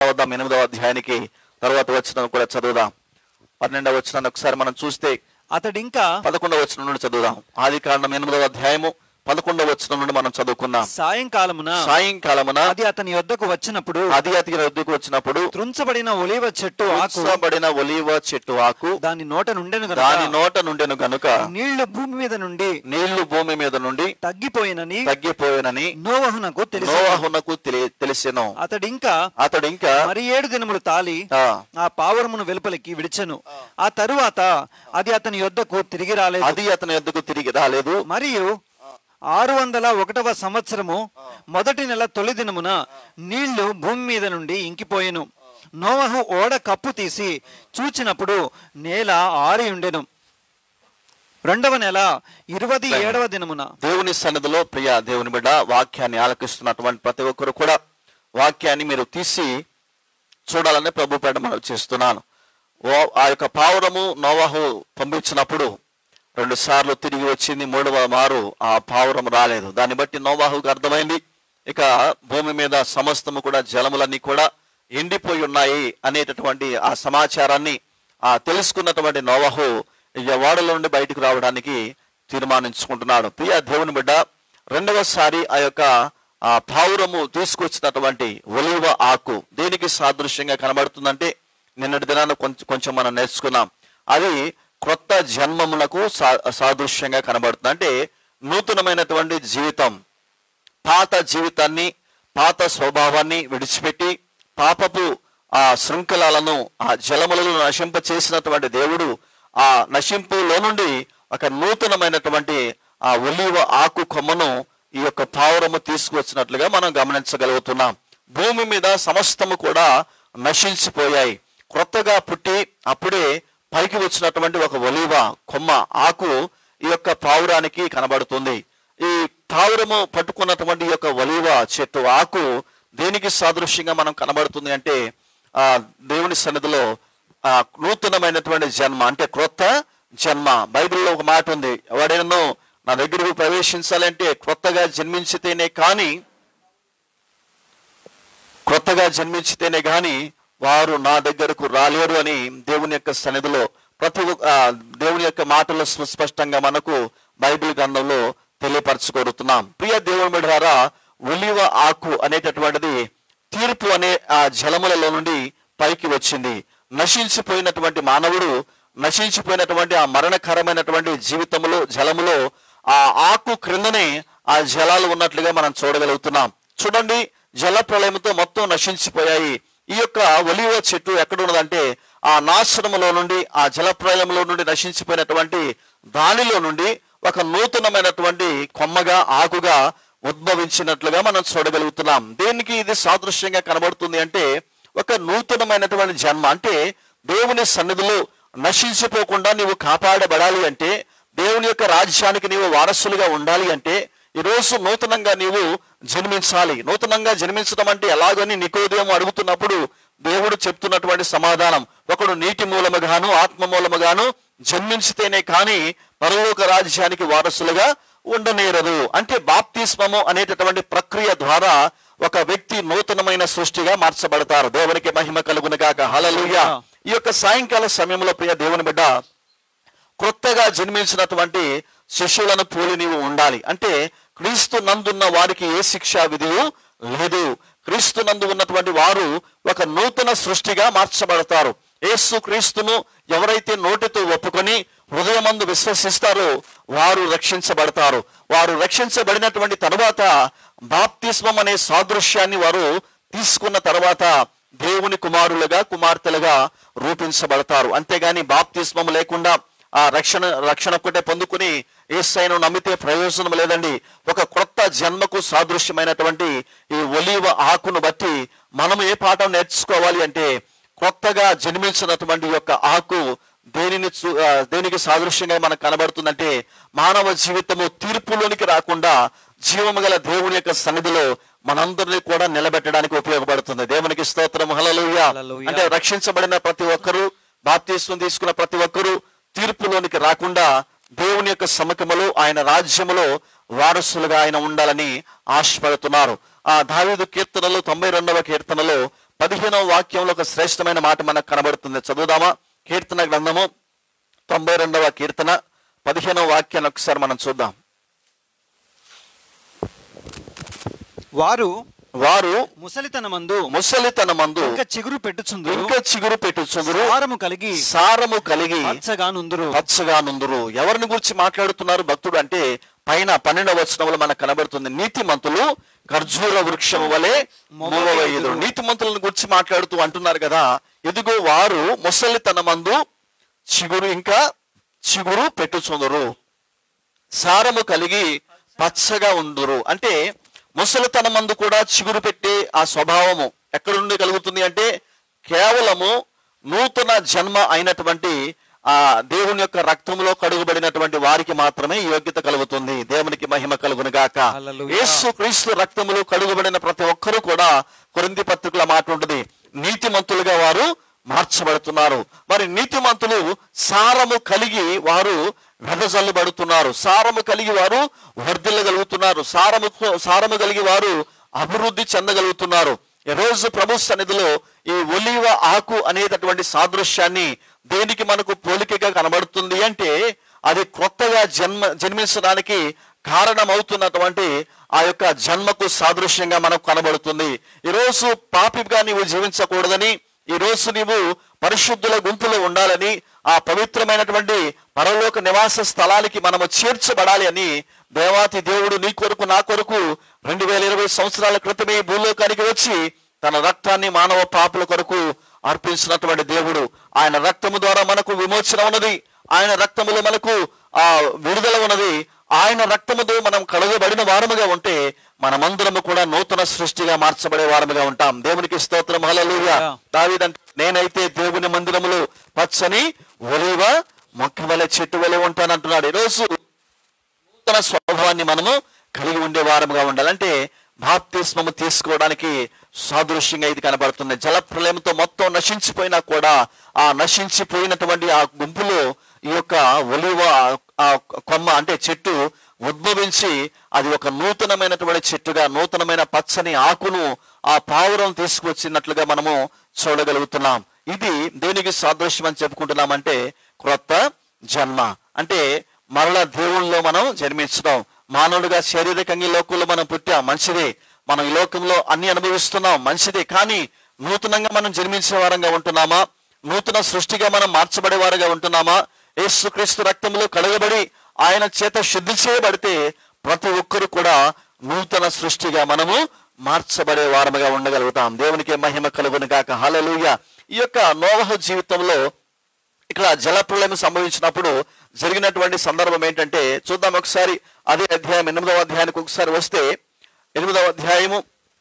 మాట వద్దాం ఎనిమిదవ అధ్యాయానికి తర్వాత వచ్చిన కూడా చదువుదాం పన్నెండవ వచ్చిన ఒకసారి మనం చూస్తే అతడింకా పదకొండవ వచ్చిన నుండి చదువుదాం ఆది కాండం ఎనిమిదవ అధ్యాయము పదకొండవ వచ్చిన నుండి మనం చదువుకున్నాం సాయంకాలమున సాయంకాలమున అది అతని యొద్దకు వచ్చినప్పుడు అది అతి వద్దకు వచ్చినప్పుడు త్రుంచబడిన ఒలివ చెట్టు ఆకు త్రుంచబడిన ఒలీవ చెట్టు ఆకు దాని నోట నుండెను దాని గనుక నోట నుండెను గనుక నీళ్లు భూమి మీద నుండి నీళ్లు భూమి మీద నుండి తగ్గిపోయినని తగ్గిపోయినని నోవహునకు తెలుసు నోవాహునకు తెలి- తెలిసెను అతడింకా అతడు ఇంకా మరి ఏడు దినములు తాలి ఆ, ఆ పావురమును వెలుపలికి విడిచెను ఆ తరువాత అది అతని యొద్దకు తిరిగి రాలేదు అది అతని ఎద్దుకు తిరిగి రాలేదు మరియు ఆరు వందల ఒకటవ సంవత్సరము మొదటి నెల తొలి దినమున నీళ్లు భూమి మీద నుండి ఇంకిపోయెను నోవహు ఓడ కప్పు తీసి చూచినప్పుడు నేల ఆరి ఉండెను రెండవ నెల ఇరవై ఏడవ దినమున దేవుని సన్నిధిలో ప్రియ దేవుని బిడ్డ వాక్యాన్ని ఆలకిస్తున్నటువంటి ప్రతి ఒక్కరు కూడా వాక్యాన్ని మీరు తీసి చూడాలని ప్రభు పేట మనం చేస్తున్నాను ఓ ఆ యొక్క పావురము నోవాహు పంపించినప్పుడు రెండు సార్లు తిరిగి వచ్చింది మూడవ మారు ఆ పావురం రాలేదు దాన్ని బట్టి నోవాహుకు అర్థమైంది ఇక భూమి మీద సమస్తము కూడా జలములన్నీ కూడా ఎండిపోయి ఉన్నాయి అనేటటువంటి ఆ సమాచారాన్ని ఆ తెలుసుకున్నటువంటి నోవాహు ఇక వాడలో నుండి బయటకు రావడానికి తీర్మానించుకుంటున్నాడు ప్రియ దేవుని బిడ్డ రెండవసారి ఆ యొక్క ఆ పావురము తీసుకొచ్చినటువంటి ఒలివ ఆకు దేనికి సాదృశ్యంగా కనబడుతుందంటే నిన్నటి దినాన కొంచెం కొంచెం మనం నేర్చుకున్నాం అది క్రొత్త జన్మమునకు సా- సాదృశ్యంగా కనబడుతుంది అంటే నూతనమైనటువంటి జీవితం పాత జీవితాన్ని పాత స్వభావాన్ని విడిచిపెట్టి పాపపు ఆ శృంఖలాలను ఆ జలములను నశింప చేసినటువంటి దేవుడు ఆ నశింపులో నుండి ఒక నూతనమైనటువంటి ఆ ఒలివ ఆకు కొమ్మను ఈ యొక్క పావురము తీసుకువచ్చినట్లుగా మనం గమనించగలుగుతున్నాం భూమి మీద సమస్తము కూడా నశించిపోయాయి క్రొత్తగా పుట్టి అప్పుడే పైకి వచ్చినటువంటి ఒక ఒలివ కొమ్మ ఆకు ఈ యొక్క పావురానికి కనబడుతుంది ఈ పావురము పట్టుకున్నటువంటి ఈ యొక్క ఒలివ చెట్టు ఆకు దేనికి సాదృశ్యంగా మనం కనబడుతుంది అంటే ఆ దేవుని సన్నిధిలో ఆ నూతనమైనటువంటి జన్మ అంటే క్రొత్త జన్మ బైబిల్లో ఒక మాట ఉంది ఎవడైనా నా దగ్గరకు ప్రవేశించాలంటే క్రొత్తగా జన్మించితేనే కానీ క్రొత్తగా జన్మించితేనే గాని వారు నా దగ్గరకు రాలేరు అని దేవుని యొక్క సన్నిధిలో ప్రతి ఒక్క- ఆ, దేవుని యొక్క మాటలు సుస్పష్టంగా మనకు బైబిల్ గ్రంథంలో తెలియపరచుకోరుతున్నాం ప్రియ దేవుని బిడ్డారా ఒలివ ఆకు అనేటటువంటిది తీర్పు అనే ఆ జలములలో నుండి పైకి వచ్చింది నశించిపోయినటువంటి మానవుడు నశించిపోయినటువంటి ఆ మరణకరమైనటువంటి జీవితములో జలములో ఆ ఆకు క్రిందనే ఆ జలాలు ఉన్నట్లుగా మనం చూడగలుగుతున్నాం చూడండి జల ప్రళయంతో మొత్తం నశించిపోయాయి ఈ యొక్క ఒలివ చెట్టు ఎక్కడ ఉన్నదంటే ఆ నాశనములో నుండి ఆ జల ప్రళయంలో నుండి నశించిపోయినటువంటి దానిలో నుండి ఒక నూతనమైనటువంటి కొమ్మగా ఆకుగా ఉద్భవించినట్లుగా మనం చూడగలుగుతున్నాం దేనికి ఇది సాదృశ్యంగా కనబడుతుంది అంటే ఒక నూతనమైనటువంటి జన్మ అంటే దేవుని సన్నిధిలో నశించిపోకుండా నీవు కాపాడబడాలి అంటే దేవుని యొక్క రాజ్యానికి నీవు వారసులుగా ఉండాలి అంటే ఈరోజు నూతనంగా నీవు జన్మించాలి నూతనంగా జన్మించడం అంటే ఎలాగని నికోదేమో అడుగుతున్నప్పుడు దేవుడు చెప్తున్నటువంటి సమాధానం ఒకడు నీటి మూలముగాను ఆత్మ మూలముగాను జన్మించితేనే కానీ పరలోక రాజ్యానికి వారసులుగా ఉండనేరదు అంటే బాప్తిస్మము అనేటటువంటి ప్రక్రియ ద్వారా ఒక వ్యక్తి నూతనమైన సృష్టిగా మార్చబడతారు దేవునికి మహిమ కలుగునగాక హలలుయ ఈ యొక్క సాయంకాల సమయంలో ప్రియ దేవుని బిడ్డ క్రొత్తగా జన్మించినటువంటి శిష్యులను పోలి నీవు ఉండాలి అంటే క్రీస్తు నందున్న వారికి ఏ శిక్షా విధియు లేదు క్రీస్తు నందు ఉన్నటువంటి వారు ఒక నూతన సృష్టిగా మార్చబడతారు యేసు క్రీస్తును ఎవరైతే నోటితో ఒప్పుకొని హృదయమందు విశ్వసిస్తారో వారు రక్షించబడతారు వారు రక్షించబడినటువంటి తరువాత బాప్తిస్మం అనే సాదృశ్యాన్ని వారు తీసుకున్న తర్వాత దేవుని కుమారులుగా కుమార్తెలుగా రూపించబడతారు అంతేగాని బాప్తిస్మం లేకుండా ఆ రక్షణ రక్షణ ఒక్కటే పొందుకుని ఏసైను నమ్మితే ప్రయోజనం లేదండి ఒక క్రొత్త జన్మకు సాదృశ్యమైనటువంటి ఈ ఒలీవ ఆకును బట్టి మనం ఏ పాఠం నేర్చుకోవాలి అంటే కొత్తగా జన్మించినటువంటి యొక్క ఆకు దేనిని చూ- ఆ, దేనికి సాదృశ్యంగా మనకు కనబడుతుందంటే మానవ జీవితము తీర్పులోనికి రాకుండా జీవము గల దేవుని యొక్క సన్నిధిలో మనందరినీ కూడా నిలబెట్టడానికి ఉపయోగపడుతుంది దేవునికి స్తోత్రం హల్లెలూయా హల్లెలూయా. అంటే రక్షించబడిన ప్రతి ఒక్కరూ బాప్తీస్వం తీసుకున్న ప్రతి ఒక్కరూ తీర్పులోనికి రాకుండా దేవుని యొక్క సముఖములో ఆయన రాజ్యములో వారసులుగా ఆయన ఉండాలని ఆశపడుతున్నారు ఆ దావీదు కీర్తనలో తొంభై రెండవ కీర్తనలో పదిహేనవ వాక్యంలో ఒక శ్రేష్టమైన మాట మనకు కనబడుతుంది చదువుదామా కీర్తన గ్రంథము తొంభై రెండవ కీర్తన పదిహేనవ వాక్యాన్ని ఒకసారి మనం చూద్దాం వారు వారు ముసలితనమందు ముసలితన మందు ఇంకా చిగురు పెట్టుచుందురు ఇంకా చిగురు పెట్టుచుందురు సారము కలిగి సారము కలిగి పచ్చగా నుందురు పచ్చగా నుందురు ఎవరిని గురించి మాట్లాడుతున్నారు భక్తుడు అంటే పైన పన్నెండవ వచనంలో మనకు కనబడుతుంది నీతిమంతులు ఖర్జూర వృక్షము వలె మూవవేయుదురు నీతిమంతులను గురించి మాట్లాడుతూ అంటున్నారు కదా ఎదుగో వారు ముసలితనమందు చిగురు ఇంకా చిగురు పెట్టుచుందురు సారము కలిగి పచ్చగా ఉందురు అంటే ముసలితనమందు కూడా చిగురు పెట్టే ఆ స్వభావము ఎక్కడ నుండి కలుగుతుంది అంటే కేవలము నూతన జన్మ అయినటువంటి ఆ దేవుని యొక్క రక్తంలో కడుగుబడినటువంటి వారికి మాత్రమే ఈ యోగ్యత కలుగుతుంది దేవునికి మహిమ కలుగును గాక హల్లెలూయా. యేసు క్రీస్తు రక్తములో కడుగుబడిన ప్రతి ఒక్కరూ కూడా కొరింది పత్రికల మాట ఉంటుంది నీతిమంతులుగా వారు మార్చబడుతున్నారు మరి నీతిమంతులు సారము కలిగి వారు వెదజల్లుబడుతున్నారు సారము కలిగి వారు వర్ధిల్లగలుగుతున్నారు సారము సారము కలిగి వారు అభివృద్ధి చెందగలుగుతున్నారు ఈ రోజు ప్రభు సన్నిధిలో ఈ ఒలివ ఆకు అనేటటువంటి సాదృశ్యాన్ని దేనికి మనకు పోలికగా కనబడుతుంది అంటే అది కొత్తగా జన్మ జన్మించడానికి కారణమవుతున్నటువంటి ఆ యొక్క జన్మకు సాదృశ్యంగా మనకు కనబడుతుంది ఈరోజు పాపిగా నీవు జీవించకూడదని ఈ రోజు నీవు పరిశుద్ధుల గుంపులో ఉండాలని ఆ పవిత్రమైనటువంటి పరలోక నివాస స్థలానికి మనము చేర్చబడాలి అని దేవాతి దేవుడు నీ కొరకు నా కొరకు రెండు వేల ఇరవై సంవత్సరాల క్రితమే ఈ భూలోకానికి వచ్చి తన రక్తాన్ని మానవ పాపుల కొరకు అర్పించినటువంటి దేవుడు ఆయన రక్తము ద్వారా మనకు విమోచన ఉన్నది ఆయన రక్తములో మనకు ఆ విడుదల ఉన్నది ఆయన రక్తముతో మనం కడగబడిన వారముగా ఉంటే మనమందరము కూడా నూతన సృష్టిగా మార్చబడే వారముగా ఉంటాం దేవునికి స్తోత్రం హల్లెలూయా దావీదంటే నేనైతే దేవుని మందిరములో పచ్చని ఒలివ మొక్క వలె చెట్టు వలె ఉంటానంటున్నాడు ఈరోజు నూతన స్వభావాన్ని మనము కలిగి ఉండే వారముగా ఉండాలంటే బాప్తిస్మము తీసుకోవడానికి సాదృశ్యంగా ఇది కనబడుతుంది జల ప్రళయంతో మొత్తం నశించిపోయినా కూడా ఆ నశించిపోయినటువంటి ఆ గుంపులో ఈ యొక్క ఒలివ ఆ కొమ్మ అంటే చెట్టు ఉద్భవించి అది ఒక నూతనమైనటువంటి చెట్టుగా నూతనమైన పచ్చని ఆకును ఆ పావురం తీసుకువచ్చినట్లుగా మనము చూడగలుగుతున్నాం ఇది దేనికి సాదృశ్యం అని చెప్పుకుంటున్నామంటే క్రొత్త జన్మ అంటే మరలా దేవుళ్ళలో మనం జన్మించడం మానవుడిగా శారీరకంగా ఈ లోకంలో మనం పుట్టాం మంచిదే మనం ఈ లోకంలో అన్ని అనుభవిస్తున్నాం మంచిదే కానీ నూతనంగా మనం జన్మించే వారంగా ఉంటున్నామా నూతన సృష్టిగా మనం మార్చబడే వారుగా ఉంటున్నామా యేసుక్రీస్తు రక్తంలో కడగబడి ఆయన చేత శుద్ధి చేయబడితే ప్రతి ఒక్కరు కూడా నూతన సృష్టిగా మనము మార్చబడే వారముగా ఉండగలుగుతాం దేవునికి మహిమ కలుగును కాక హల్లెలూయా ఈ యొక్క నోవహ జీవితంలో ఇక్కడ జలప్రలయం సంభవించినప్పుడు జరిగినటువంటి సందర్భం ఏంటంటే చూద్దాం ఒకసారి అదే అధ్యాయం ఎనిమిదవ అధ్యాయానికి ఒకసారి వస్తే ఎనిమిదవ అధ్యాయము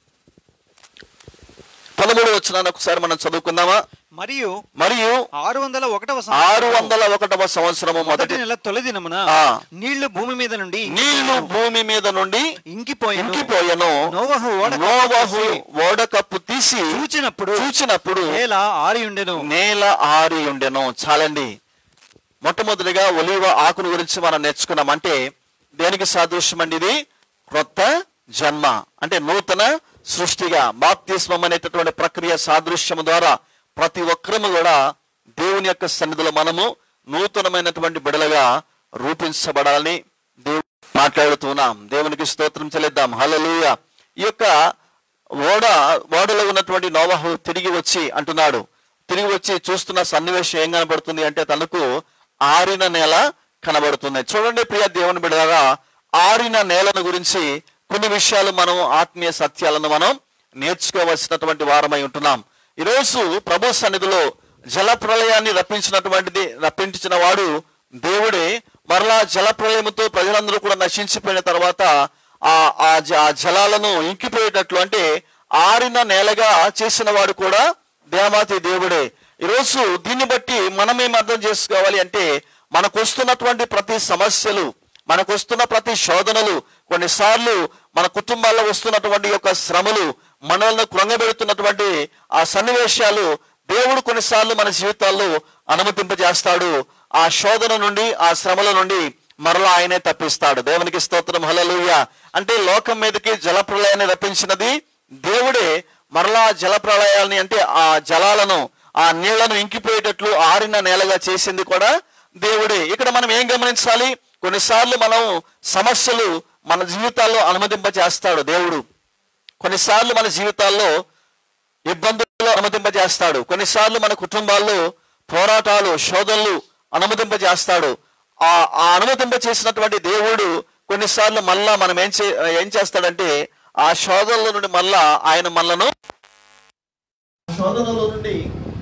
పదమూడు వచ్చినాన్ని ఒకసారి మనం చదువుకుందామా మరియు మరియు ఆరు వందల ఒకటవ ఆరు వందల ఒకటవ సంవత్సరము మొదటి మొదటి నెల తొలి దినమున ఆ. నీళ్లు భూమి మీద నుండి నీళ్లు భూమి మీద నుండి ఇంకిపోయిన ఇంకిపోయెను నోవహు ఓడ నోవహు ఓడకప్పు తీసి చూచినప్పుడు చూచినప్పుడు నేల ఆరి ఉండెను నేల ఆరి ఉండెను చాలండి మొట్టమొదటిగా ఒలివ ఆకును గురించి మనం నేర్చుకున్నాం అంటే దేనికి సాదృశ్యం అండి ఇది క్రొత్త జన్మ అంటే నూతన సృష్టిగా బాప్తిస్మం అనేటటువంటి ప్రక్రియ సాదృశ్యం ద్వారా ప్రతి ఒక్కరము కూడా దేవుని యొక్క సన్నిధిలో మనము నూతనమైనటువంటి బిడలుగా రూపించబడాలని దేవుడు మాట్లాడుతున్నాం దేవునికి స్తోత్రం చెల్లిద్దాం హల్లెలూయా ఈ యొక్క ఓడ ఓడలో ఉన్నటువంటి నోవహు తిరిగి వచ్చి అంటున్నాడు తిరిగి వచ్చి చూస్తున్న సన్నివేశం ఏం కనబడుతుంది అంటే తనకు ఆరిన నేల కనబడుతుంది చూడండి ప్రియ దేవుని బిడ్డగా ఆరిన నేలను గురించి కొన్ని విషయాలు మనం ఆత్మీయ సత్యాలను మనం నేర్చుకోవలసినటువంటి వారమై ఉంటున్నాం ఈరోజు ప్రభు సన్నిధిలో జల ప్రళయాన్ని రప్పించినటువంటిది రప్పించిన వాడు దేవుడే మరలా జల ప్రళయముతో ప్రజలందరూ కూడా నశించిపోయిన తర్వాత ఆ ఆ జ- ఆ జలాలను ఇంకిపోయేటట్లు అంటే ఆరిన నేలగా చేసిన వాడు కూడా దేవాతి దేవుడే ఈరోజు దీన్ని బట్టి మనం ఏం అర్థం చేసుకోవాలి అంటే మనకు వస్తున్నటువంటి ప్రతి సమస్యలు మనకు వస్తున్న ప్రతి శోధనలు కొన్నిసార్లు మన కుటుంబాల్లో వస్తున్నటువంటి యొక్క శ్రమలు మనల్ని కృంగబెడుతున్నటువంటి ఆ సన్నివేశాలు దేవుడు కొన్నిసార్లు మన జీవితాల్లో అనుమతింపజేస్తాడు ఆ శోధన నుండి ఆ శ్రమల నుండి మరలా ఆయనే తప్పిస్తాడు దేవునికి స్తోత్రం హల్లెలూయా అంటే లోకం మీదకి జలప్రలయాన్ని రప్పించినది దేవుడే మరలా జల ప్రళయాల్ని అంటే ఆ జలాలను ఆ నీళ్లను ఇంకిపోయేటట్లు ఆరిన నేలగా చేసింది కూడా దేవుడే ఇక్కడ మనం ఏం గమనించాలి కొన్నిసార్లు మనం సమస్యలు మన జీవితాల్లో అనుమతింప చేస్తాడు దేవుడు కొన్నిసార్లు మన జీవితాల్లో ఇబ్బందులు అనుమతింపజేస్తాడు కొన్నిసార్లు మన కుటుంబాల్లో పోరాటాలు శోధనలు అనుమతింపజేస్తాడు ఆ ఆ అనుమతింప చేసినటువంటి దేవుడు కొన్నిసార్లు మళ్ళా మనం ఏం చే ఏం చేస్తాడంటే ఆ శోధనల నుండి మళ్ళా ఆయన మనలను శోధనల నుండి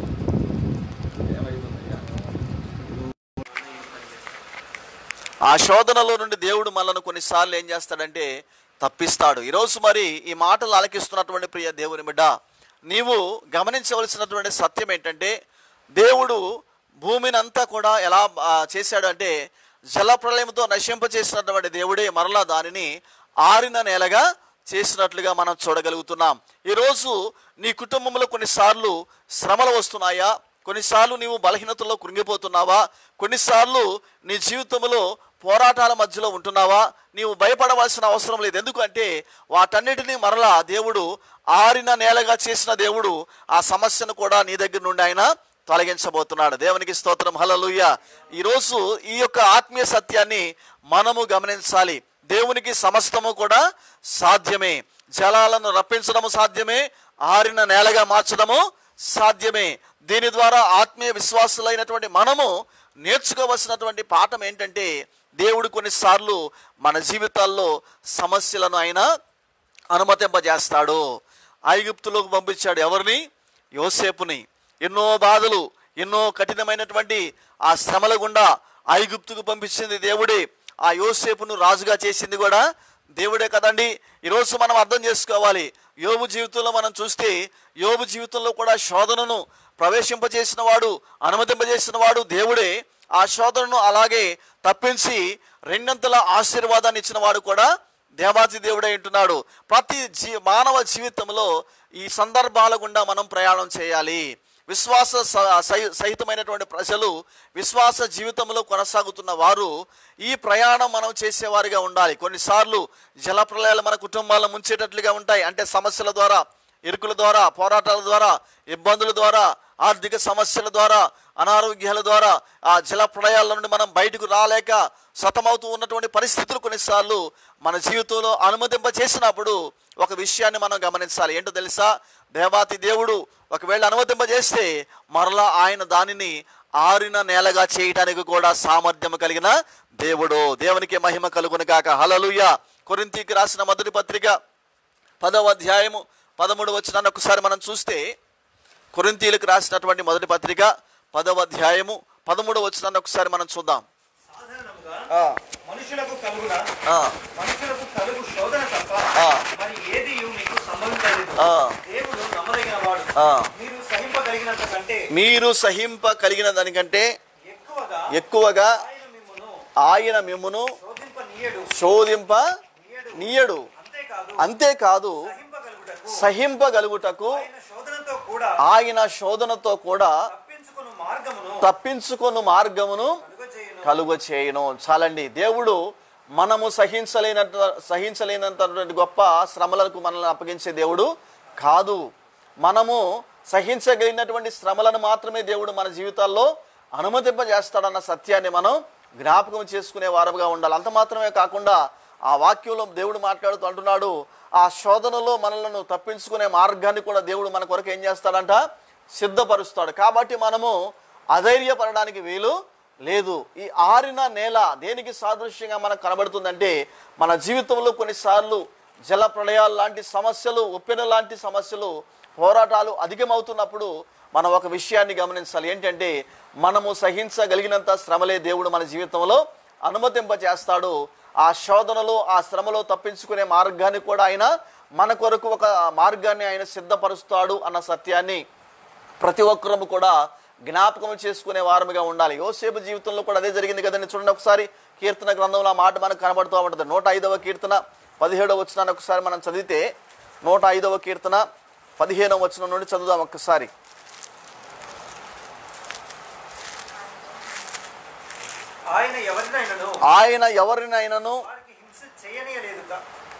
ఆ శోధనలో నుండి దేవుడు మనల్ని కొన్నిసార్లు ఏం చేస్తాడంటే తప్పిస్తాడు ఈరోజు మరి ఈ మాటలు ఆలకిస్తున్నటువంటి ప్రియ దేవుని బిడ్డ నీవు గమనించవలసినటువంటి సత్యం ఏంటంటే దేవుడు భూమిని అంతా కూడా ఎలా ఆ, చేశాడు అంటే జల ప్రళయంతో నశింపచేసినటువంటి దేవుడే మరలా దానిని ఆరిన నేలగా చేసినట్లుగా మనం చూడగలుగుతున్నాం ఈరోజు నీ కుటుంబంలో కొన్నిసార్లు శ్రమలు వస్తున్నాయా కొన్నిసార్లు నీవు బలహీనతలో కృంగిపోతున్నావా కొన్నిసార్లు నీ జీవితంలో పోరాటాల మధ్యలో ఉంటున్నావా నీవు భయపడవలసిన అవసరం లేదు ఎందుకంటే వాటన్నిటినీ మరలా దేవుడు ఆరిన నేలగా చేసిన దేవుడు ఆ సమస్యను కూడా నీ దగ్గర నుండి ఆయన తొలగించబోతున్నాడు దేవునికి స్తోత్రం హలలుయ ఈరోజు ఈ యొక్క ఆత్మీయ సత్యాన్ని మనము గమనించాలి దేవునికి సమస్తము కూడా సాధ్యమే జలాలను రప్పించడము సాధ్యమే ఆరిన నేలగా మార్చడము సాధ్యమే దీని ద్వారా ఆత్మీయ విశ్వాసులైనటువంటి మనము నేర్చుకోవలసినటువంటి పాఠం ఏంటంటే దేవుడు కొన్నిసార్లు మన జీవితాల్లో సమస్యలను ఆయన అనుమతింపజేస్తాడు ఐగుప్తులోకి పంపించాడు ఎవరిని యోసేపుని ఎన్నో బాధలు ఎన్నో కఠినమైనటువంటి ఆ శ్రమల గుండా ఐగుప్తుకు పంపించింది దేవుడే ఆ యోసేపును రాజుగా చేసింది కూడా దేవుడే కదండి ఈరోజు మనం అర్థం చేసుకోవాలి యోబు జీవితంలో మనం చూస్తే యోబు జీవితంలో కూడా శోధనను ప్రవేశింపజేసిన వాడు అనుమతింపజేసిన వాడు దేవుడే ఆ శోధనను అలాగే తప్పించి రెండంతల ఆశీర్వాదాన్ని ఇచ్చిన వాడు కూడా దేవాది దేవుడే ఉంటున్నాడు ప్రతి జీ మానవ జీవితంలో ఈ సందర్భాల గుండా మనం ప్రయాణం చేయాలి విశ్వాస స- సహి- సహితమైనటువంటి ప్రజలు విశ్వాస జీవితంలో కొనసాగుతున్న వారు ఈ ప్రయాణం మనం చేసేవారిగా ఉండాలి కొన్నిసార్లు జల ప్రళయాలు మన కుటుంబాలను ముంచేటట్లుగా ఉంటాయి అంటే సమస్యల ద్వారా ఇరుకుల ద్వారా పోరాటాల ద్వారా ఇబ్బందుల ద్వారా ఆర్థిక సమస్యల ద్వారా అనారోగ్యాల ద్వారా ఆ జల ప్రళయాల నుండి మనం బయటకు రాలేక సతమవుతూ ఉన్నటువంటి పరిస్థితులు కొన్నిసార్లు మన జీవితంలో అనుమతింప చేసినప్పుడు ఒక విషయాన్ని మనం గమనించాలి ఏంటో తెలుసా దేవాతి దేవుడు ఒకవేళ అనుమతింపజేస్తే మరలా ఆయన దానిని ఆరిన నేలగా చేయడానికి కూడా సామర్థ్యం కలిగిన దేవుడు దేవునికి మహిమ కలుగును కాక హలలుయ కొరింతీకి రాసిన మొదటి పత్రిక పదవ అధ్యాయము పదమూడు వచ్చినాన్ని ఒకసారి మనం చూస్తే కొరింతీలకు రాసినటువంటి మొదటి పత్రిక పదవ అధ్యాయము పదమూడు వచ్చినాన్ని ఒకసారి మనం చూద్దాం సాధారణముగా ఆ, మనుషులకు కలుగున ఆ, మనుషులకు కలుగు శోధన తప్ప ఆ. మరి ఏది మీకు సంబంధించలేదు ఆ. దేవుడు నమ్మదగిన వాడు ఆ. మీరు సహింపగలిగినంత కంటే మీరు సహింప కలిగిన దానికంటే ఎక్కువగా ఎక్కువగా ఆయన మిమ్మును ఆయన మిమ్మును శోధింప నీయడు శోధింప నీయడు అంతేకాదు అంతేకాదు సహింపగలుగుటకు సహింపగలుగుటకు ఆయన శోధనతో కూడా ఆయన శోధనతో కూడా తప్పించుకుని మార్గమును తప్పించుకొను మార్గమును కలుగజేయును కలుగ చేయను చాలండి దేవుడు మనము సహించలేనంత సహించలేనంతటువంటి గొప్ప శ్రమలకు మనల్ని అప్పగించే దేవుడు కాదు మనము సహించగలిగినటువంటి శ్రమలను మాత్రమే దేవుడు మన జీవితాల్లో అనుమతింపజేస్తాడన్న సత్యాన్ని మనం జ్ఞాపకం చేసుకునే వారముగా ఉండాలి అంత మాత్రమే కాకుండా ఆ వాక్యంలో దేవుడు మాట్లాడుతూ అంటున్నాడు ఆ శోధనలో మనలను తప్పించుకునే మార్గాన్ని కూడా దేవుడు మన కొరకు ఏం చేస్తాడంట సిద్ధపరుస్తాడు కాబట్టి మనము అధైర్యపడడానికి వీలు లేదు ఈ ఆరిన నేల దేనికి సాదృశ్యంగా మనకు కనబడుతుందంటే మన జీవితంలో కొన్నిసార్లు జల ప్రళయాలు లాంటి సమస్యలు ఉప్పెన లాంటి సమస్యలు పోరాటాలు అధికమవుతున్నప్పుడు మనం ఒక విషయాన్ని గమనించాలి ఏంటంటే మనము సహించగలిగినంత శ్రమలే దేవుడు మన జీవితంలో అనుమతింప చేస్తాడు ఆ శోధనలో ఆ శ్రమలో తప్పించుకునే మార్గాన్ని కూడా ఆయన మన కొరకు ఒక మార్గాన్ని ఆయన సిద్ధపరుస్తాడు అన్న సత్యాన్ని ప్రతి ఒక్కరము కూడా జ్ఞాపకం చేసుకునే వారముగా ఉండాలి యోసేపు జీవితంలో కూడా అదే జరిగింది కదండి చూడండి ఒకసారి కీర్తన గ్రంథంలో ఆ మాట మనకు కనబడుతూ ఉంటుంది నూట ఐదవ కీర్తన పదిహేడవ వచ్చిన ఒకసారి మనం చదివితే నూట ఐదవ కీర్తన పదిహేనవ వచనం నుండి చదువుదాం ఒక్కసారి ఆయన ఎవరినైనాను ఆయన ఎవరినైనాను వారికి హింస చేయనీయలేదు కా-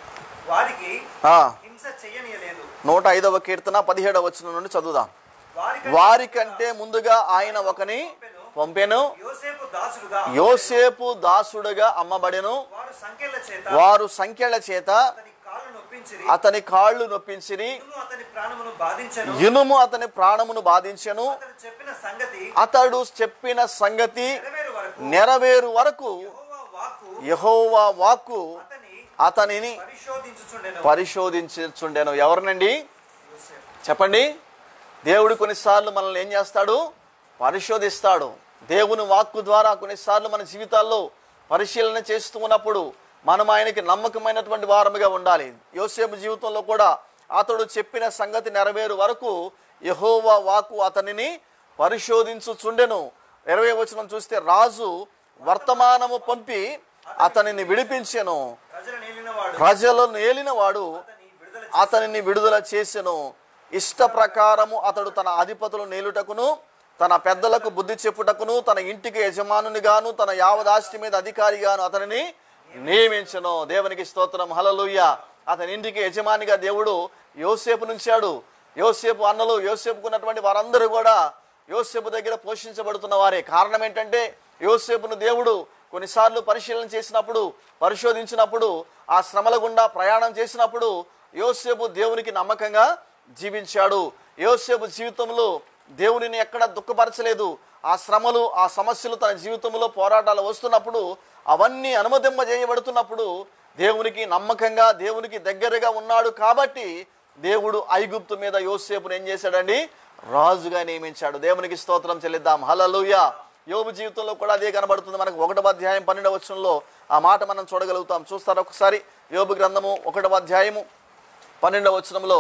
వారికి ఆ, హింస చెయ్యనీయలేదు నూట ఐదవ కీర్తన పదిహేడవ వచనం నుండి చదువుదాం వారి వారికంటే ముందుగా ఆయన ఒకని పంపెను యోసేపు దాసుడుగా యోసేపు దాసుడుగా అమ్మబడెను వారు సంఖ్యల చేత వారు సంఖ్యల చేత అతని కాళ్ళు నొప్పించిరి అతని కాళ్ళు నొప్పించిరి ఇనుము అతని ప్రాణమును బాధించను ఇనుము అతని ప్రాణమును బాధించెను అతను చెప్పిన సంగతి అతడు చెప్పిన సంగతి నెరవేరు వరకు నెరవేరు వరకు యెహోవా వాక్కు యహోవా వాక్కు అతని అతనిని పరిశోధించుచుండెను పరిశోధించుచుండెను ఎవరినండి యోసేపు. చెప్పండి దేవుడు కొన్నిసార్లు మనల్ని ఏం చేస్తాడు పరిశోధిస్తాడు దేవుని వాక్కు ద్వారా కొన్నిసార్లు మన జీవితాల్లో పరిశీలన చేస్తూ ఉన్నప్పుడు మనం ఆయనకి నమ్మకమైనటువంటి వారముగా ఉండాలి యోసేపు జీవితంలో కూడా అతడు చెప్పిన సంగతి నెరవేరు వరకు యహోవా వాక్కు అతనిని పరిశోధించుచుండెను ఇరవై వచనం చూస్తే రాజు వర్తమానము పంపి అతనిని విడిపించెను ప్రజలు నేలినవాడు ప్రజలను ఏలినవాడు అతని విడుదల అతనిని విడుదల చేసెను ఇష్ట ప్రకారము అతడు తన అధిపతులు నేలుటకును తన పెద్దలకు బుద్ధి చెప్పుటకును తన ఇంటికి యజమానునిగాను తన యావదాస్తి మీద అధికారిగాను అతనిని నియమించను దేవునికి స్తోత్రం హలలుయ్య అతని ఇంటికి యజమానిగా దేవుడు యోసేపు నుంచాడు యోసేపు అన్నలు యోసేపుకున్నటువంటి వారందరూ కూడా యోసేపు దగ్గర పోషించబడుతున్న వారే కారణం ఏంటంటే యోసేపును దేవుడు కొన్నిసార్లు పరిశీలన చేసినప్పుడు పరిశోధించినప్పుడు ఆ శ్రమల గుండా ప్రయాణం చేసినప్పుడు యోసేపు దేవునికి నమ్మకంగా జీవించాడు యోసేపు జీవితంలో దేవునిని ఎక్కడ దుఃఖపరచలేదు ఆ శ్రమలు ఆ సమస్యలు తన జీవితంలో పోరాటాలు వస్తున్నప్పుడు అవన్నీ అనుమతింపజేయబడుతున్నప్పుడు దేవునికి నమ్మకంగా దేవునికి దగ్గరగా ఉన్నాడు కాబట్టి దేవుడు ఐగుప్తు మీద యోసేపును ఏం చేశాడండి రాజుగా నియమించాడు దేవునికి స్తోత్రం చెల్లిద్దాం హలలుయ యోబు జీవితంలో కూడా అదే కనబడుతుంది మనకు ఒకటవ అధ్యాయం పన్నెండవ వచనంలో ఆ మాట మనం చూడగలుగుతాం చూస్తారు ఒకసారి యోబు గ్రంథము ఒకటవ అధ్యాయము పన్నెండవ వచనంలో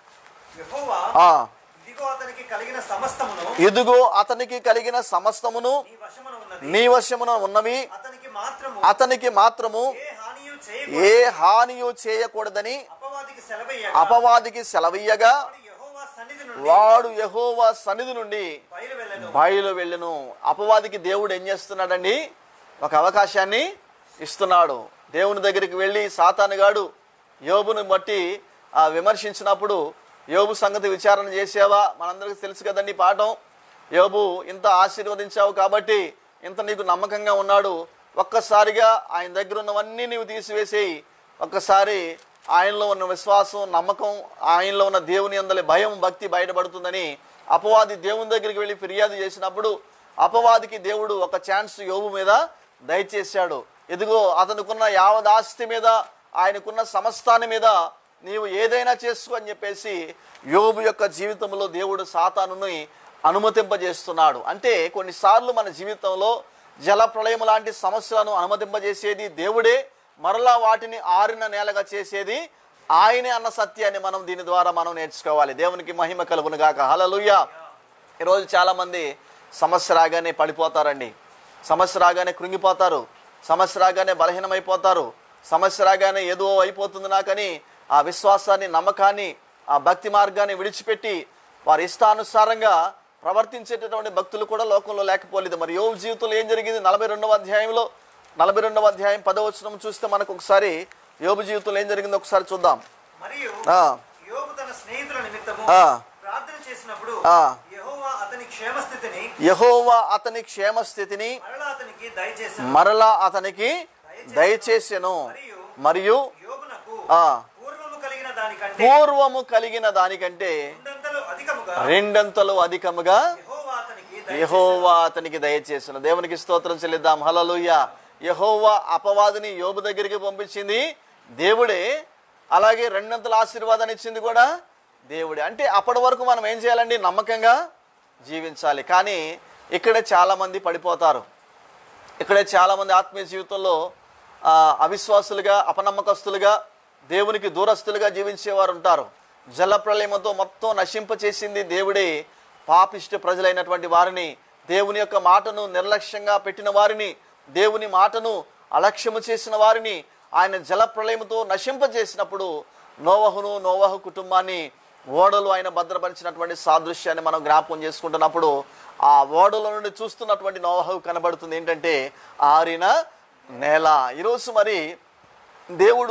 యెహోవా ఆ ఇదిగో అతనికి కలిగిన సమస్తమును ఇదిగో అతనికి కలిగిన సమస్తమును నీ వశమున ఉన్నది నీ వశమున ఉన్నవి అతనికి మాత్రము అతనికి మాత్రము ఏ హానియు చేయ ఏ హానియు చేయకూడదని అపవాదికి సెలవయ్యగా అపవాదికి సెలవీయగా వాడు యెహోవా సన్నిధి నుండి వాడు యెహోవా సన్నిధి నుండి బయలు వెళ్ళను బయలు వెళ్ళును అపవాదికి దేవుడు ఏం చేస్తున్నాడండి ఒక అవకాశాన్ని ఇస్తున్నాడు దేవుని దగ్గరికి వెళ్ళి సాతానుగాడు యోబుని బట్టి ఆ విమర్శించినప్పుడు యోబు సంగతి విచారణ చేసావా మనందరికీ తెలుసు కదండి ఈ పాఠం యోబు ఇంత ఆశీర్వదించావు కాబట్టి ఇంత నీకు నమ్మకంగా ఉన్నాడు ఒక్కసారిగా ఆయన దగ్గర ఉన్నవన్నీ నీవు తీసివేసేయి ఒక్కసారి ఆయనలో ఉన్న విశ్వాసం నమ్మకం ఆయనలో ఉన్న దేవుని అందలి భయం భక్తి బయటపడుతుందని అపవాది దేవుని దగ్గరికి వెళ్ళి ఫిర్యాదు చేసినప్పుడు అపవాదికి దేవుడు ఒక ఛాన్స్ యోబు మీద దయచేశాడు ఇదిగో అతనుకున్న యావదాస్తి మీద ఆయనకున్న సమస్తాన్ని మీద నీవు ఏదైనా చేసుకో అని చెప్పేసి యోబు యొక్క జీవితంలో దేవుడు సాతానుని అనుమతింపజేస్తున్నాడు అంటే కొన్నిసార్లు మన జీవితంలో జల ప్రళయం లాంటి సమస్యలను అనుమతింపజేసేది దేవుడే మరలా వాటిని ఆరిన నేలగా చేసేది ఆయనే అన్న సత్యాన్ని మనం దీని ద్వారా మనం నేర్చుకోవాలి దేవునికి మహిమ కలుగును గాక హలలుయ్య ఈరోజు చాలామంది సమస్య రాగానే పడిపోతారండి సమస్య రాగానే కృంగిపోతారు సమస్య రాగానే బలహీనమైపోతారు సమస్య రాగానే ఏదో అయిపోతుంది నాకని ఆ విశ్వాసాన్ని నమ్మకాన్ని ఆ భక్తి మార్గాన్ని విడిచిపెట్టి వారి ఇష్టానుసారంగా ప్రవర్తించేటటువంటి భక్తులు కూడా లోకంలో లేకపోలేదు మరి యోగు జీవితంలో ఏం జరిగింది నలభై రెండవ అధ్యాయంలో నలభై రెండవ అధ్యాయం పదవచనం చూస్తే మనకు ఒకసారి యోగు జీవితంలో ఏం జరిగిందో ఒకసారి చూద్దాం మరియు ఆ, యోబు తన స్నేహితుల నిమిత్తము ఆ. ప్రార్థన చేసినప్పుడు ఆ. యెహోవా అతని క్షేమస్థితిని యెహోవా అతని క్షేమస్థితిని మరలా అతనికి దయచేసి మరలా అతనికి దయచేసెను మరియు యోగునకు ఆ పూర్వము కలిగిన దానికంటే పూర్వము కలిగిన దానికంటే రెండంతలు అధికముగా రెండంతలు అధికముగా యెహోవా అతనికి దయ- యహోవా అతనికి దయచేసిన దేవునికి స్తోత్రం చెల్లిద్దాం హలలుయ యహోవా అపవాదిని యోబు దగ్గరికి పంపించింది దేవుడే అలాగే రెండంతల ఆశీర్వాదాన్ని ఇచ్చింది కూడా దేవుడే అంటే అప్పటి వరకు మనం ఏం చేయాలండి నమ్మకంగా జీవించాలి కానీ ఇక్కడే చాలా మంది పడిపోతారు ఇక్కడే చాలామంది ఆత్మీయ జీవితంలో ఆ, అవిశ్వాసులుగా అపనమ్మకస్తులుగా దేవునికి దూరస్తులుగా జీవించేవారు ఉంటారు జల ప్రళయంతో మొత్తం నశింపచేసింది దేవుడే పాపిష్ట ప్రజలైనటువంటి వారిని దేవుని యొక్క మాటను నిర్లక్ష్యంగా పెట్టిన వారిని దేవుని మాటను అలక్ష్యము చేసిన వారిని ఆయన జల ప్రళయంతో నశింపజేసినప్పుడు నోవహును నోవహు కుటుంబాన్ని ఓడలు ఆయన భద్రపరిచినటువంటి సాదృశ్యాన్ని మనం జ్ఞాపకం చేసుకుంటున్నప్పుడు ఆ ఓడల నుండి చూస్తున్నటువంటి నోవహు కనబడుతుంది ఏంటంటే ఆరిన నేల ఈరోజు మరి దేవుడు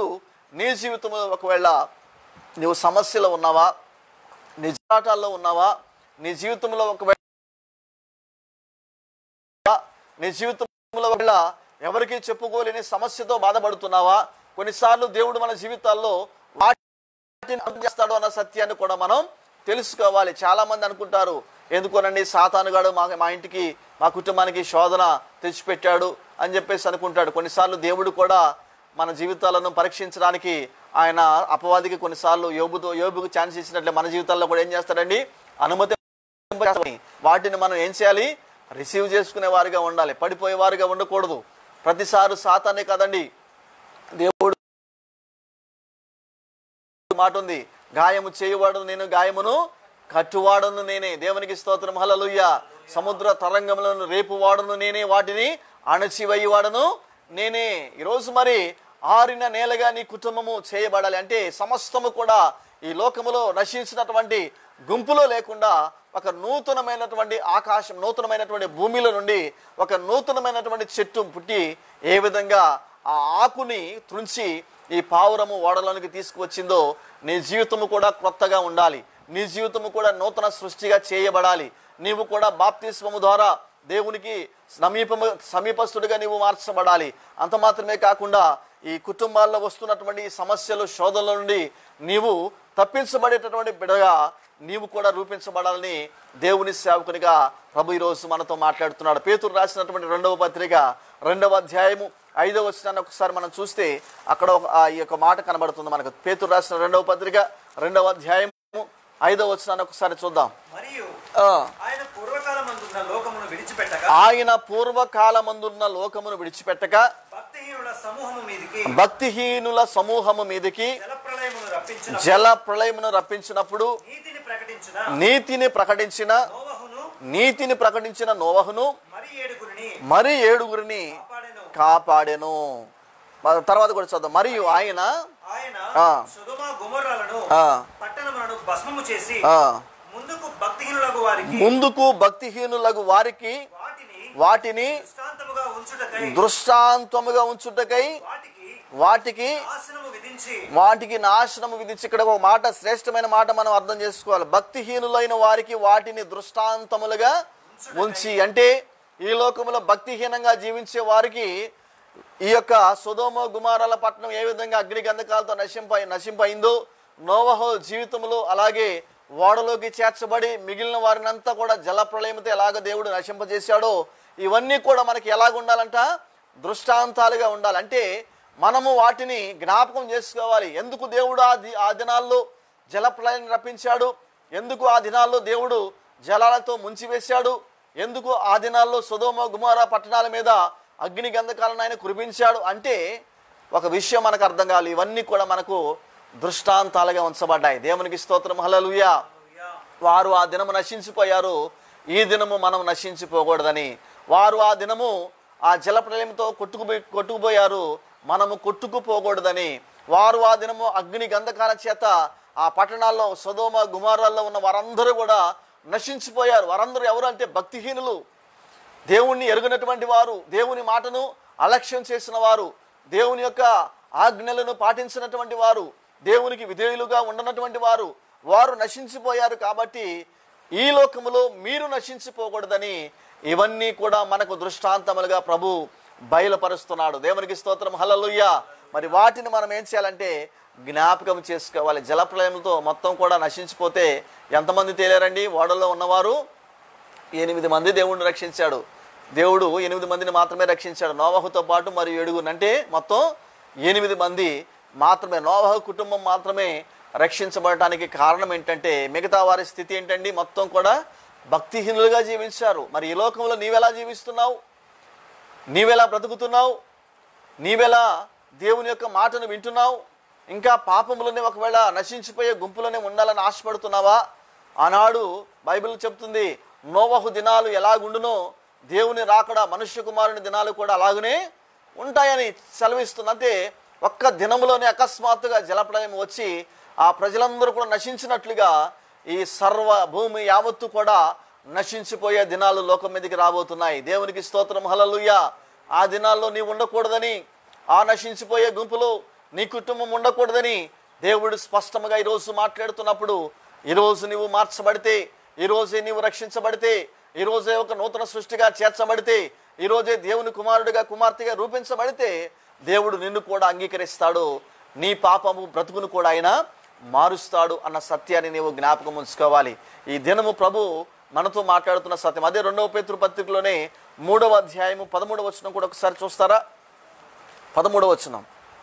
నీ జీవితంలో ఒకవేళ నువ్వు సమస్యలో ఉన్నావా నీ జీవితాల్లో ఉన్నావా నీ జీవితంలో ఒకవేళ నీ జీవితంలో ఒకవేళ ఎవరికి చెప్పుకోలేని సమస్యతో బాధపడుతున్నావా కొన్నిసార్లు దేవుడు మన జీవితాల్లో వాటిని అర్థం చేస్తాడు అన్న సత్యాన్ని కూడా మనం తెలుసుకోవాలి చాలా మంది అనుకుంటారు ఎందుకోనండి సాతానుగాడు మా మా ఇంటికి మా కుటుంబానికి శోధన తెచ్చిపెట్టాడు అని చెప్పేసి అనుకుంటాడు కొన్నిసార్లు దేవుడు కూడా మన జీవితాలను పరీక్షించడానికి ఆయన అపవాదికి కొన్నిసార్లు యోబుతో యోబుకు ఛాన్స్ ఇచ్చినట్లే మన జీవితాల్లో కూడా ఏం చేస్తాడండి అనుమతి వాటిని మనం ఏం చేయాలి రిసీవ్ చేసుకునే వారిగా ఉండాలి పడిపోయే వారిగా ఉండకూడదు ప్రతిసారి సాతానే కదండి దేవుడు మాట ఉంది గాయము చేయవాడు నేను గాయమును కట్టువాడును నేనే దేవునికి స్తోత్రం హలలుయ్య సముద్ర తరంగములను రేపువాడును నేనే వాటిని అణచివేయవాడును నేనే ఈరోజు మరి ఆరిన నేలగా నీ కుటుంబము చేయబడాలి అంటే సమస్తము కూడా ఈ లోకములో నశించినటువంటి గుంపులో లేకుండా ఒక నూతనమైనటువంటి ఆకాశం నూతనమైనటువంటి భూమిలో నుండి ఒక నూతనమైనటువంటి చెట్టు పుట్టి ఏ విధంగా ఆ ఆకుని త్రుంచి ఈ పావురము ఓడలోనికి తీసుకువచ్చిందో నీ జీవితము కూడా కొత్తగా ఉండాలి నీ జీవితము కూడా నూతన సృష్టిగా చేయబడాలి నీవు కూడా బాప్తిస్మము ద్వారా దేవునికి సమీపము సమీపస్తుడిగా నీవు మార్చబడాలి అంత మాత్రమే కాకుండా ఈ కుటుంబాల్లో వస్తున్నటువంటి ఈ సమస్యలు శోధనల నుండి నీవు తప్పించబడేటటువంటి బిడగా నీవు కూడా రూపించబడాలని దేవుని సేవకునిగా ప్రభు ఈరోజు మనతో మాట్లాడుతున్నాడు పేతురు రాసినటువంటి రెండవ పత్రిక రెండవ అధ్యాయము ఐదవ వచనాన్ని ఒకసారి మనం చూస్తే అక్కడ ఒక- ఆ ఈ యొక్క మాట కనబడుతుంది మనకు పేతురు రాసిన రెండవ పత్రిక రెండవ అధ్యాయము ఐదవ వచనాన్ని ఒకసారి చూద్దాం మరియు ఆ, ఆయన పూర్వకాలమందున్న లోకమును విడిచిపెట్టక ఆయన పూర్వకాలమందున్న లోకమును విడిచిపెట్టక భక్తిహీనుల సమూహము మీదికి భక్తిహీనుల సమూహము మీదకి జలప్రలయమును రప్పించిన జల ప్రళయమును రప్పించినప్పుడు నీతిని ప్రకటించిన నీతిని ప్రకటించిన నోవహును నీతిని ప్రకటించిన నోవహును మరి ఏడుగురిని మరి ఏడుగురిని కాపాడెను కాపాడెను మ- తర్వాత కూడా చదువు మరియు ఆయన ఆయన ఆ. సుధమ గుమర్రాలను ఆ, పట్టణములను భస్మము చేసి ఆ, ముందుకు భక్తిహీనులకు వారికి ముందుకు భక్తిహీనులకు వారికి వాటిని వాటిని దృష్టాంతముగా ఉంచుటకై దృష్టాంతముగా ఉంచుటకై వాటికి వాటికి నాశనము విధించి వాటికి నాశనము విధించి ఇక్కడ ఒక మాట శ్రేష్టమైన మాట మనం అర్థం చేసుకోవాలి భక్తిహీనులైన వారికి వాటిని దృష్టాంతములుగా ఉంచి అంటే ఈ లోకములో భక్తిహీనంగా జీవించే వారికి ఈ యొక్క సుధోమ గుమారాల పట్టణం ఏ విధంగా అగ్ని గంధకాలతో నశింప నశింపైందో నోవహో జీవితంలో అలాగే ఓడలోకి చేర్చబడి మిగిలిన వారినంతా కూడా జల ప్రళయంతో ఎలాగ దేవుడు నశింపజేశాడో ఇవన్నీ కూడా మనకి ఎలాగ ఉండాలంట దృష్టాంతాలుగా ఉండాలి అంటే మనము వాటిని జ్ఞాపకం చేసుకోవాలి ఎందుకు దేవుడు ఆ ది- ఆ దినాల్లో జల ప్రళయం రప్పించాడు ఎందుకు ఆ దినాల్లో దేవుడు జలాలతో ముంచివేశాడు ఎందుకు ఆ దినాల్లో సుధోమ గుమార పట్టణాల మీద అగ్ని గంధకాలను ఆయన కురిపించాడు అంటే ఒక విషయం మనకు అర్థం కావాలి ఇవన్నీ కూడా మనకు దృష్టాంతాలుగా ఉంచబడ్డాయి దేవునికి స్తోత్రం హల్లెలూయా వారు ఆ దినము నశించిపోయారు ఈ దినము మనం నశించిపోకూడదని వారు ఆ దినము ఆ జలప్రలయంతో కొట్టుకుపోయి కొట్టుకుపోయారు మనము కొట్టుకుపోకూడదని వారు ఆ దినము అగ్ని గంధకాల చేత ఆ పట్టణాల్లో సదోమ గుమారాల్లో ఉన్న వారందరూ కూడా నశించిపోయారు వారందరూ ఎవరు అంటే భక్తిహీనులు దేవుణ్ణి ఎరుగినటువంటి వారు దేవుని మాటను అలక్ష్యం చేసిన వారు దేవుని యొక్క ఆజ్ఞలను పాటించినటువంటి వారు దేవునికి విధేయులుగా ఉండనటువంటి వారు వారు నశించిపోయారు కాబట్టి ఈ లోకములో మీరు నశించిపోకూడదని ఇవన్నీ కూడా మనకు దృష్టాంతములుగా ప్రభు బయలుపరుస్తున్నాడు దేవునికి స్తోత్రం హల్లెలూయ మరి వాటిని మనం ఏం చేయాలంటే జ్ఞాపకం చేసుకోవాలి జలప్రలయంతో మొత్తం కూడా నశించిపోతే ఎంతమంది తేలారండి ఓడలో ఉన్నవారు ఎనిమిది మంది దేవుడిని రక్షించాడు దేవుడు ఎనిమిది మందిని మాత్రమే రక్షించాడు నోవహుతో పాటు మరియు ఏడుగురు అంటే మొత్తం ఎనిమిది మంది మాత్రమే నోవహ కుటుంబం మాత్రమే రక్షించబడటానికి కారణం ఏంటంటే మిగతా వారి స్థితి ఏంటండి మొత్తం కూడా భక్తిహీనులుగా జీవించారు మరి ఈ లోకంలో నీవెలా జీవిస్తున్నావు నీవెలా బ్రతుకుతున్నావు నీవెలా దేవుని యొక్క మాటను వింటున్నావు ఇంకా పాపములోనే ఒకవేళ నశించిపోయే గుంపులోనే ఉండాలని ఆశపడుతున్నావా ఆనాడు బైబిల్ చెప్తుంది నోవహు దినాలు ఎలాగుండునో దేవుని రాకడ మనుష్య కుమారుని దినాలు కూడా అలాగనే ఉంటాయని సెలవిస్తుంది అంటే ఒక్క దినములోనే అకస్మాత్తుగా జలప్రలయం వచ్చి ఆ ప్రజలందరూ కూడా నశించినట్లుగా ఈ సర్వ భూమి యావత్తు కూడా నశించిపోయే దినాలు లోకం మీదకి రాబోతున్నాయి దేవునికి స్తోత్రం హలలుయ ఆ దినాల్లో నీవు ఉండకూడదని ఆ నశించిపోయే గుంపులో నీ కుటుంబం ఉండకూడదని దేవుడు స్పష్టంగా ఈరోజు మాట్లాడుతున్నప్పుడు ఈరోజు నీవు మార్చబడితే ఈరోజే నీవు రక్షించబడితే ఈరోజే ఒక నూతన సృష్టిగా చేర్చబడితే ఈరోజే దేవుని కుమారుడిగా కుమార్తెగా రూపించబడితే దేవుడు నిన్ను కూడా అంగీకరిస్తాడు నీ పాపము బ్రతుకును కూడా ఆయన మారుస్తాడు అన్న సత్యాన్ని నీవు జ్ఞాపకం ఉంచుకోవాలి ఈ దినము ప్రభు మనతో మాట్లాడుతున్న సత్యం అదే రెండవ పేతృ పత్రికలోనే మూడవ అధ్యాయము పదమూడవ వచనం కూడా ఒకసారి చూస్తారా పదమూడవ వచనం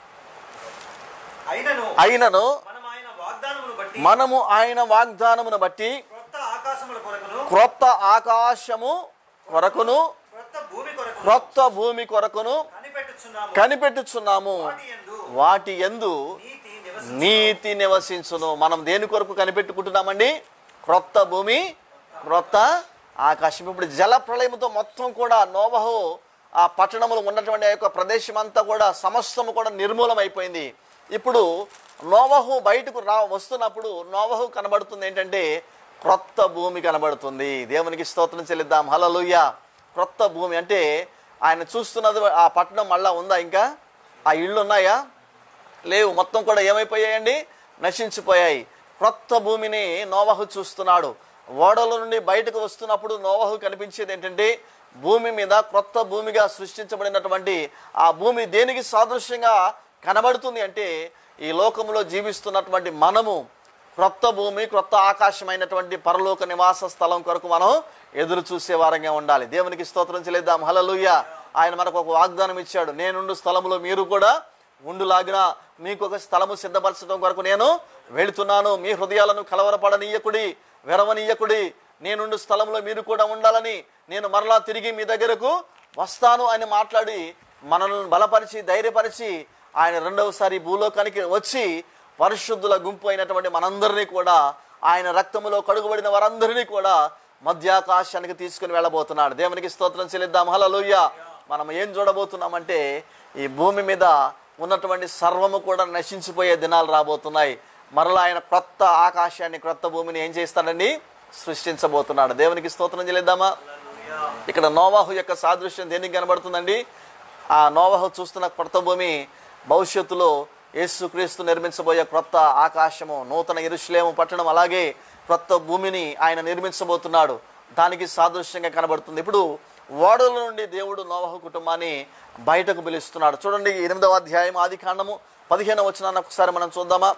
అయినను అయినను మనం ఆయన వాగ్దానమును బట్టి మనము ఆయన వాగ్దానమును బట్టి క్రొత్త ఆకాశముల కొరకును క్రొత్త ఆకాశము కొరకును క్రొత్త భూమి కొరకు క్రొత్త భూమి కొరకును కనిపెట్టుచున్నాము కనిపెట్టుచున్నాము వాటి యందు వాటి ఎందు నీతి నివసి నీతి నివసించును మనం దేని కొరకు కనిపెట్టుకుంటున్నామండి క్రొత్త భూమి క్రొత్త ఆకాశం ఇప్పుడు జల ప్రళయంతో మొత్తం కూడా నోవహు ఆ పట్టణంలో ఉన్నటువంటి ఆ యొక్క ప్రదేశం అంతా కూడా సమస్తము కూడా నిర్మూలమైపోయింది ఇప్పుడు నోవహు బయటకు రా వస్తున్నప్పుడు నోవహు కనబడుతుంది ఏంటంటే క్రొత్త భూమి కనబడుతుంది దేవునికి స్తోత్రం చెల్లిద్దాం హలలుయ్య క్రొత్త భూమి అంటే ఆయన చూస్తున్నది ఆ పట్టణం మళ్ళా ఉందా ఇంకా ఆ ఇళ్ళు ఉన్నాయా లేవు మొత్తం కూడా ఏమైపోయాయండి నశించిపోయాయి క్రొత్త భూమిని నోవహు చూస్తున్నాడు ఓడల నుండి బయటకు వస్తున్నప్పుడు నోవహు కనిపించేది ఏంటంటే భూమి మీద క్రొత్త భూమిగా సృష్టించబడినటువంటి ఆ భూమి దేనికి సాదృశ్యంగా కనబడుతుంది అంటే ఈ లోకంలో జీవిస్తున్నటువంటి మనము క్రొత్త భూమి క్రొత్త ఆకాశమైనటువంటి పరలోక నివాస స్థలం కొరకు మనం ఎదురు చూసే వారంగా ఉండాలి దేవునికి స్తోత్రం చెల్లిద్దాం హలలుయ్య ఆయన మనకు ఒక వాగ్దానం ఇచ్చాడు నేనుండు స్థలములో మీరు కూడా ఉండులాగిన మీకు ఒక స్థలము సిద్ధపరచడం కొరకు నేను వెళుతున్నాను మీ హృదయాలను కలవరపడనీయకుడి వెరవనీయకుడి నేనుండు స్థలంలో మీరు కూడా ఉండాలని నేను మరలా తిరిగి మీ దగ్గరకు వస్తాను అని మాట్లాడి మనల్ని బలపరిచి ధైర్యపరిచి ఆయన రెండవసారి భూలోకానికి వచ్చి పరిశుద్ధుల గుంపు అయినటువంటి మనందరినీ కూడా ఆయన రక్తములో కడుగుబడిన వారందరినీ కూడా మధ్యాకాశానికి తీసుకుని వెళ్ళబోతున్నాడు దేవునికి స్తోత్రం చెల్లిద్దాం హలలుయ్య మనం ఏం చూడబోతున్నామంటే ఈ భూమి మీద ఉన్నటువంటి సర్వము కూడా నశించిపోయే దినాలు రాబోతున్నాయి మరలా ఆయన క్రొత్త ఆకాశాన్ని క్రొత్త భూమిని ఏం చేస్తాడండి సృష్టించబోతున్నాడు దేవునికి స్తోత్రం చెల్లిద్దామా ఇక్కడ నోవాహు యొక్క సాదృశ్యం దేనికి కనబడుతుందండి ఆ నోవాహు చూస్తున్న క్రొత్త భూమి భవిష్యత్తులో యేసుక్రీస్తు నిర్మించబోయే క్రొత్త ఆకాశము నూతన ఇరుషులేము పట్టణం అలాగే క్రొత్త భూమిని ఆయన నిర్మించబోతున్నాడు దానికి సాదృశ్యంగా కనబడుతుంది ఇప్పుడు ఓడల నుండి దేవుడు నోవహు కుటుంబాన్ని బయటకు పిలుస్తున్నాడు చూడండి ఎనిమిదవ అధ్యాయం ఆది కాండము పదిహేనవ వచనాన్ని ఒకసారి మనం చూద్దామా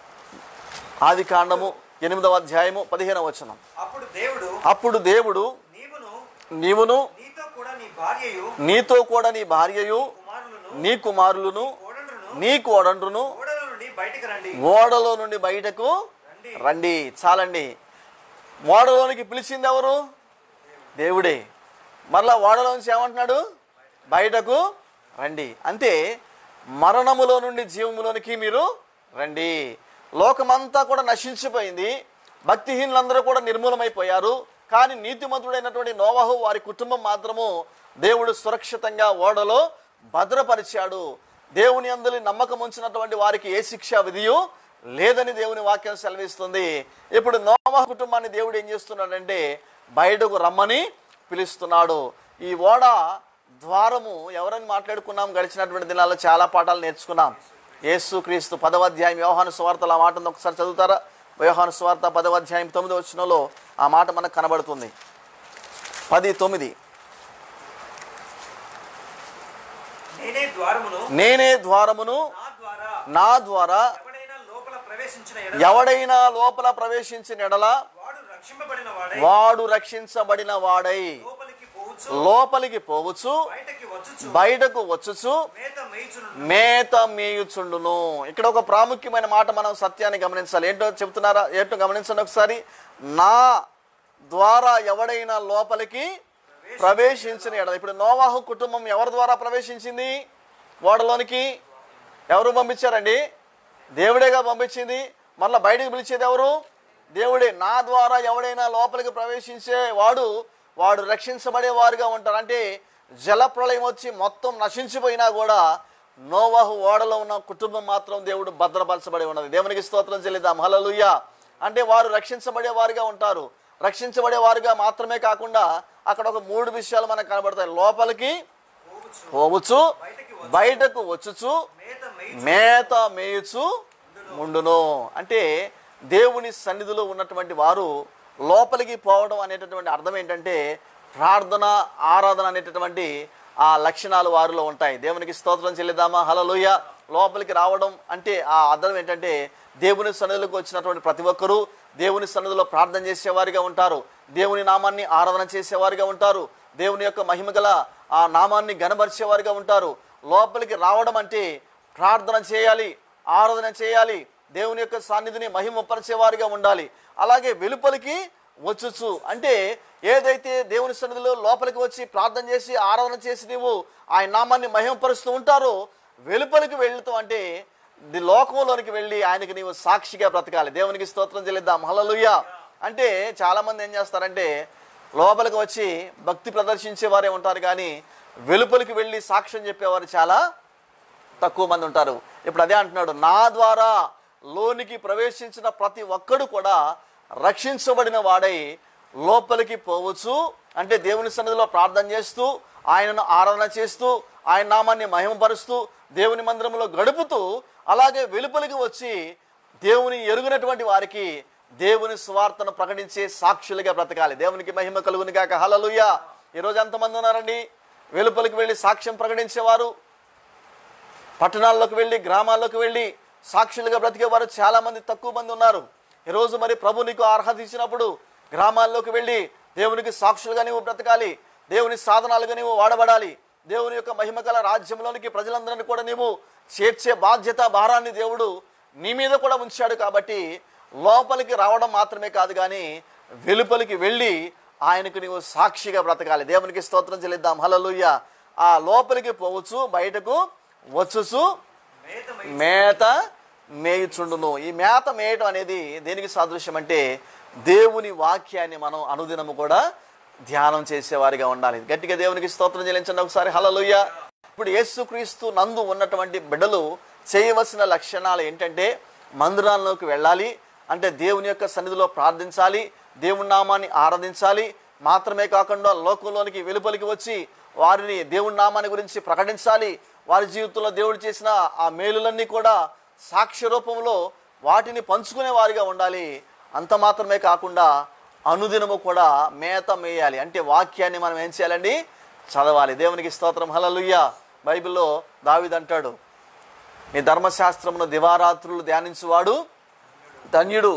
ఆది కాండము ఎనిమిదవ అధ్యాయము పదిహేనవ వచనం అప్పుడు దేవుడు అప్పుడు దేవుడు నీవును నీవును నీతో కూడా నీ భార్యయు నీతో కూడా నీ భార్యయు కుమారులను నీ కుమారులను కోడండ్రును నీ కోడండ్రును ఓడల నుండి బయటికి రండి ఓడలో నుండి బయటకు రండి రండి చాలండి ఓడలోనికి పిలిచింది ఎవరు దేవుడే మరలా ఓడలో నుంచి ఏమంటున్నాడు బయటకు రండి అంతే మరణములో నుండి జీవములోనికి మీరు రండి లోకమంతా కూడా నశించిపోయింది భక్తిహీనులందరూ కూడా నిర్మూలమైపోయారు కానీ నీతిమంతుడైనటువంటి నోవహు వారి కుటుంబం మాత్రము దేవుడు సురక్షితంగా ఓడలో భద్రపరిచాడు దేవుని అందులో నమ్మకం ఉంచినటువంటి వారికి ఏ శిక్ష విధియు లేదని దేవుని వాక్యం సెలవిస్తుంది ఇప్పుడు నోవహు కుటుంబాన్ని దేవుడు ఏం చేస్తున్నాడంటే బయటకు రమ్మని పిలుస్తున్నాడు ఈ ఓడ ద్వారము ఎవరని మాట్లాడుకున్నాం గడిచినటువంటి దినాల్లో చాలా పాఠాలు నేర్చుకున్నాం యేసు క్రీస్తు పదవ అధ్యాయం వ్యవహాను సువార్తలు ఆ మాటను ఒకసారి చదువుతారా వ్యవహాను సువార్త పదవ అధ్యాయం తొమ్మిది వచ్చినలో ఆ మాట మనకు కనబడుతుంది పది తొమ్మిది నేనే ద్వారమును నేనే ద్వారమును నా ద్వారా నా ద్వారా ఎవడైనా లోపల ప్రవేశించిన ఎడల ఎవడైనా లోపల ప్రవేశించిన ఎడల వాడు రక్షింపబడిన వాడై వాడు రక్షించబడిన వాడై లోపలికి పోవచ్చు లోపలికి పోవచ్చు బయటకి వచ్చుచు బయటకు వచ్చుచు మేత మేయుచును మేత మేయుచుండును ఇక్కడ ఒక ప్రాముఖ్యమైన మాట మనం సత్యాన్ని గమనించాలి ఏంటో చెప్తున్నారా ఏంటో గమనించండి ఒకసారి నా ద్వారా ఎవడైనా లోపలికి ప్రవేశించిన ఎడల ఇప్పుడు నోవాహు కుటుంబం ఎవరి ద్వారా ప్రవేశించింది ఓడలోనికి ఎవరు పంపించారండి దేవుడేగా పంపించింది మళ్ళీ బయటికి పిలిచేది ఎవరు దేవుడే నా ద్వారా ఎవడైనా లోపలికి ప్రవేశించే వాడు వాడు రక్షించబడే వారుగా ఉంటారు అంటే జల ప్రళయం వచ్చి మొత్తం నశించిపోయినా కూడా నోవాహు ఓడలో ఉన్న కుటుంబం మాత్రం దేవుడు భద్రపరచబడి ఉన్నది దేవునికి స్తోత్రం చెల్లిద్దాం హలలుయ్య అంటే వారు రక్షించబడే వారుగా ఉంటారు రక్షించబడే వారుగా మాత్రమే కాకుండా అక్కడ ఒక మూడు విషయాలు మనకు కనబడతాయి లోపలికి పోవచ్చు పోవచ్చు బయటకి బయటకు వచ్చుచు మేత మేయుచు ఉండును అంటే దేవుని సన్నిధిలో ఉన్నటువంటి వారు లోపలికి పోవడం అనేటటువంటి అర్థం ఏంటంటే ప్రార్థన ఆరాధన అనేటటువంటి ఆ లక్షణాలు వారిలో ఉంటాయి దేవునికి స్తోత్రం చెల్లిద్దామా హలలుయ లోపలికి రావడం అంటే ఆ అర్థం ఏంటంటే దేవుని సన్నిధిలోకి వచ్చినటువంటి ప్రతి ఒక్కరూ దేవుని సన్నిధిలో ప్రార్థన చేసేవారిగా ఉంటారు దేవుని నామాన్ని ఆరాధన చేసేవారిగా ఉంటారు దేవుని యొక్క మహిమగల ఆ నామాన్ని గనపరిచేవారిగా ఉంటారు లోపలికి రావడం అంటే ప్రార్థన చేయాలి ఆరాధన చేయాలి దేవుని యొక్క సాన్నిధిని మహిమపరిచేవారిగా ఉండాలి అలాగే వెలుపలికి వచ్చుచు అంటే ఏదైతే దేవుని సన్నిధిలో లోపలికి వచ్చి ప్రార్థన చేసి ఆరాధన చేసి నీవు ఆయన నామాన్ని మహిమపరుస్తూ ఉంటారో వెలుపలికి వెళ్తూ అంటే ది లోకంలోనికి వెళ్ళి ఆయనకి నీవు సాక్షిగా బ్రతకాలి దేవునికి స్తోత్రం చెల్లిద్దాం హల్లెలూయా అంటే చాలా మంది ఏం చేస్తారంటే లోపలికి వచ్చి భక్తి ప్రదర్శించే వారే ఉంటారు కానీ వెలుపలికి వెళ్ళి సాక్ష్యం చెప్పేవారు చాలా తక్కువ మంది ఉంటారు ఇప్పుడు అదే అంటున్నాడు నా ద్వారా లోనికి ప్రవేశించిన ప్రతి ఒక్కడు కూడా రక్షించబడిన వాడై లోపలికి పోవచ్చు అంటే దేవుని సన్నిధిలో ప్రార్థన చేస్తూ ఆయనను ఆరాధన చేస్తూ ఆయన నామాన్ని మహిమపరుస్తూ దేవుని మందిరంలో గడుపుతూ అలాగే వెలుపలికి వచ్చి దేవుని ఎరుగునటువంటి వారికి దేవుని స్వార్థను ప్రకటించే సాక్షులుగా బ్రతకాలి దేవునికి మహిమ కలుగుని కాక హలలుయ ఈరోజు ఎంతమంది ఉన్నారండి వెలుపలికి వెళ్ళి సాక్ష్యం ప్రకటించేవారు పట్టణాల్లోకి వెళ్ళి గ్రామాల్లోకి వెళ్ళి సాక్షులుగా బ్రతికే వారు చాలా మంది తక్కువ మంది ఉన్నారు ఈరోజు మరి ప్రభు నీకు అర్హత ఇచ్చినప్పుడు గ్రామాల్లోకి వెళ్ళి దేవునికి సాక్షులుగా నీవు బ్రతకాలి దేవుని సాధనాలుగా నీవు వాడబడాలి దేవుని యొక్క మహిమగల రాజ్యంలోనికి ప్రజలందరినీ కూడా నీవు చేర్చే బాధ్యత భారాన్ని దేవుడు నీ మీద కూడా ఉంచాడు కాబట్టి లోపలికి రావడం మాత్రమే కాదు కానీ వెలుపలికి వెళ్ళి ఆయనకు నీవు సాక్షిగా బ్రతకాలి దేవునికి స్తోత్రం చెల్లిద్దాం హలలుయ్య ఆ లోపలికి పోవచ్చు బయటకు వచ్చుచు మేత మేయుచుండును ఈ మేత మేయటం అనేది దేనికి సాదృశ్యం అంటే దేవుని వాక్యాన్ని మనం అనుదినము కూడా ధ్యానం చేసేవారిగా ఉండాలి గట్టిగా దేవునికి స్తోత్రం చెల్లించండి ఒకసారి హలలుయ్య ఇప్పుడు యేసుక్రీస్తు నందు ఉన్నటువంటి బిడ్డలు చేయవలసిన లక్షణాలు ఏంటంటే మందిరాల్లోకి వెళ్ళాలి అంటే దేవుని యొక్క సన్నిధిలో ప్రార్థించాలి దేవుని నామాన్ని ఆరాధించాలి మాత్రమే కాకుండా లోకంలోనికి వెలుపలికి వచ్చి వారిని దేవుని నామాన్ని గురించి ప్రకటించాలి వారి జీవితంలో దేవుడు చేసిన ఆ మేలులన్నీ కూడా సాక్ష్య రూపంలో వాటిని పంచుకునే వారిగా ఉండాలి అంత మాత్రమే కాకుండా అనుదినము కూడా మేత మేయాలి అంటే వాక్యాన్ని మనం ఏం చేయాలండి చదవాలి దేవునికి స్తోత్రం హలలుయ్య బైబిల్లో దావిద్ అంటాడు నీ ధర్మశాస్త్రమును దివారాత్రులు ధ్యానించువాడు ధన్యుడు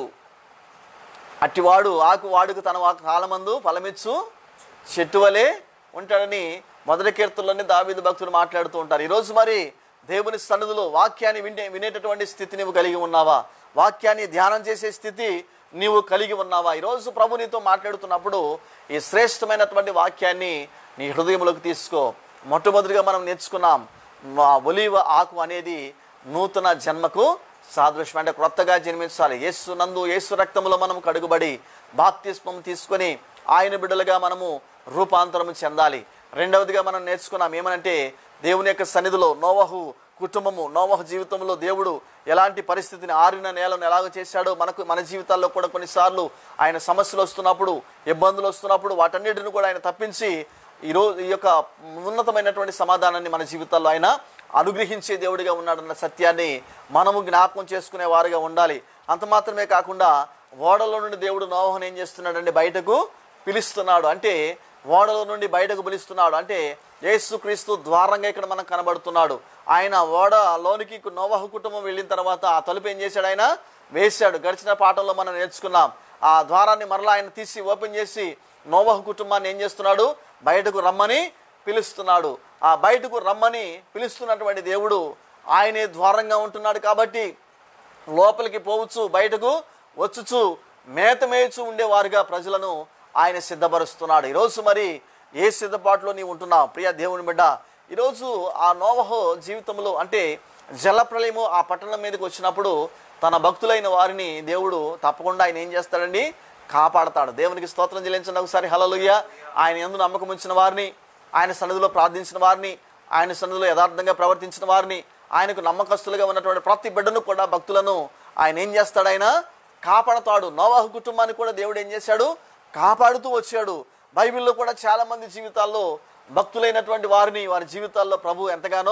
అట్టివాడు ఆకు వాడుకు తన వా- కాలమందు ఫలమిచ్చు చెట్టు వలె ఉంటాడని మొదటి కీర్తనలోనే దావీదు భక్తులు మాట్లాడుతూ ఉంటారు ఈరోజు మరి దేవుని సన్నిధిలో వాక్యాన్ని వినే వినేటటువంటి స్థితి నీవు కలిగి ఉన్నావా వాక్యాన్ని ధ్యానం చేసే స్థితి నీవు కలిగి ఉన్నావా ఈరోజు ప్రభు నీతో మాట్లాడుతున్నప్పుడు ఈ శ్రేష్టమైనటువంటి వాక్యాన్ని నీ హృదయంలోకి తీసుకో మొట్టమొదటిగా మనం నేర్చుకున్నాం మా ఒలివ ఆకు అనేది నూతన జన్మకు సాదృశ్యం అంటే క్రొత్తగా జన్మించాలి యేసు నందు యేసు రక్తములో మనం కడుగుబడి బాప్తిస్మం తీసుకొని ఆయన బిడ్డలుగా మనము రూపాంతరం చెందాలి రెండవదిగా మనం నేర్చుకున్నాం ఏమనంటే దేవుని యొక్క సన్నిధిలో నోవహు కుటుంబము నోవహు జీవితంలో దేవుడు ఎలాంటి పరిస్థితిని ఆరిన నేలను ఎలాగ చేశాడో మనకు మన జీవితాల్లో కూడా కొన్నిసార్లు ఆయన సమస్యలు వస్తున్నప్పుడు ఇబ్బందులు వస్తున్నప్పుడు వాటన్నిటిని కూడా ఆయన తప్పించి ఈరోజు ఈ యొక్క ఉన్నతమైనటువంటి సమాధానాన్ని మన జీవితాల్లో ఆయన అనుగ్రహించే దేవుడిగా ఉన్నాడన్న సత్యాన్ని మనము జ్ఞాపకం చేసుకునే వారుగా ఉండాలి అంత మాత్రమే కాకుండా ఓడలో నుండి దేవుడు నోహను ఏం చేస్తున్నాడంటే బయటకు పిలుస్తున్నాడు అంటే ఓడలో నుండి బయటకు పిలుస్తున్నాడు అంటే యేసుక్రీస్తు ద్వారంగా ఇక్కడ మనకు కనబడుతున్నాడు ఆయన ఓడలోనికి నోవహు కుటుంబం వెళ్ళిన తర్వాత ఆ తలుపు ఏం చేశాడు ఆయన వేశాడు గడిచిన పాఠంలో మనం నేర్చుకున్నాం ఆ ద్వారాన్ని మరలా ఆయన తీసి ఓపెన్ చేసి నోవహు కుటుంబాన్ని ఏం చేస్తున్నాడు బయటకు రమ్మని పిలుస్తున్నాడు ఆ బయటకు రమ్మని పిలుస్తున్నటువంటి దేవుడు ఆయనే ద్వారంగా ఉంటున్నాడు కాబట్టి లోపలికి పోవచ్చు బయటకు వచ్చుచు మేత మేయచు ఉండేవారుగా ప్రజలను ఆయన సిద్ధపరుస్తున్నాడు ఈరోజు మరి ఏ సిద్ధపాటులో నీవు ఉంటున్నావు ప్రియ దేవుని బిడ్డ ఈరోజు ఆ నోవహో జీవితంలో అంటే జలప్రలయము ఆ పట్టణం మీదకి వచ్చినప్పుడు తన భక్తులైన వారిని దేవుడు తప్పకుండా ఆయన ఏం చేస్తాడండి కాపాడతాడు దేవునికి స్తోత్రం చెల్లించండి ఒకసారి హలలుయ్య ఆయన ఎందు నమ్మకం ఉంచిన వారిని ఆయన సన్నిధిలో ప్రార్థించిన వారిని ఆయన సన్నిధిలో యథార్థంగా ప్రవర్తించిన వారిని ఆయనకు నమ్మకస్తులుగా ఉన్నటువంటి ప్రతి బిడ్డను కూడా భక్తులను ఆయన ఏం చేస్తాడు ఆయన కాపాడతాడు నోవాహు కుటుంబాన్ని కూడా దేవుడు ఏం చేశాడు కాపాడుతూ వచ్చాడు బైబిల్లో కూడా చాలా మంది జీవితాల్లో భక్తులైనటువంటి వారిని వారి జీవితాల్లో ప్రభు ఎంతగానో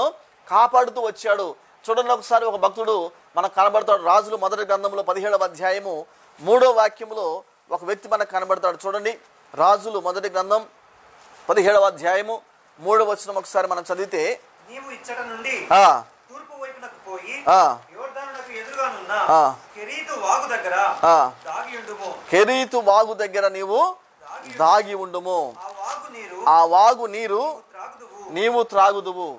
కాపాడుతూ వచ్చాడు చూడండి ఒకసారి ఒక భక్తుడు మనకు కనబడతాడు రాజులు మొదటి గ్రంథంలో పదిహేడవ అధ్యాయము మూడో వాక్యములో ఒక వ్యక్తి మనకు కనబడతాడు చూడండి రాజులు మొదటి గ్రంథం పదిహేడవ అధ్యాయము మూడవ వచనం ఒకసారి మనం చదివితే నీవు ఇచ్చట నుండి ఆ, తూర్పు వైపునకు పోయి ఆ, యోర్దానునకు ఎదురుగానున్న ఆ. కెరీతు వాగు దగ్గర ఆ. దాగియుండుము కెరీతు వాగు దగ్గర నీవు దాగి ఉండుము ఆ వాగు నీరు ఆ వాగు నీరు త్రాగుదువు నీవు త్రాగుదువు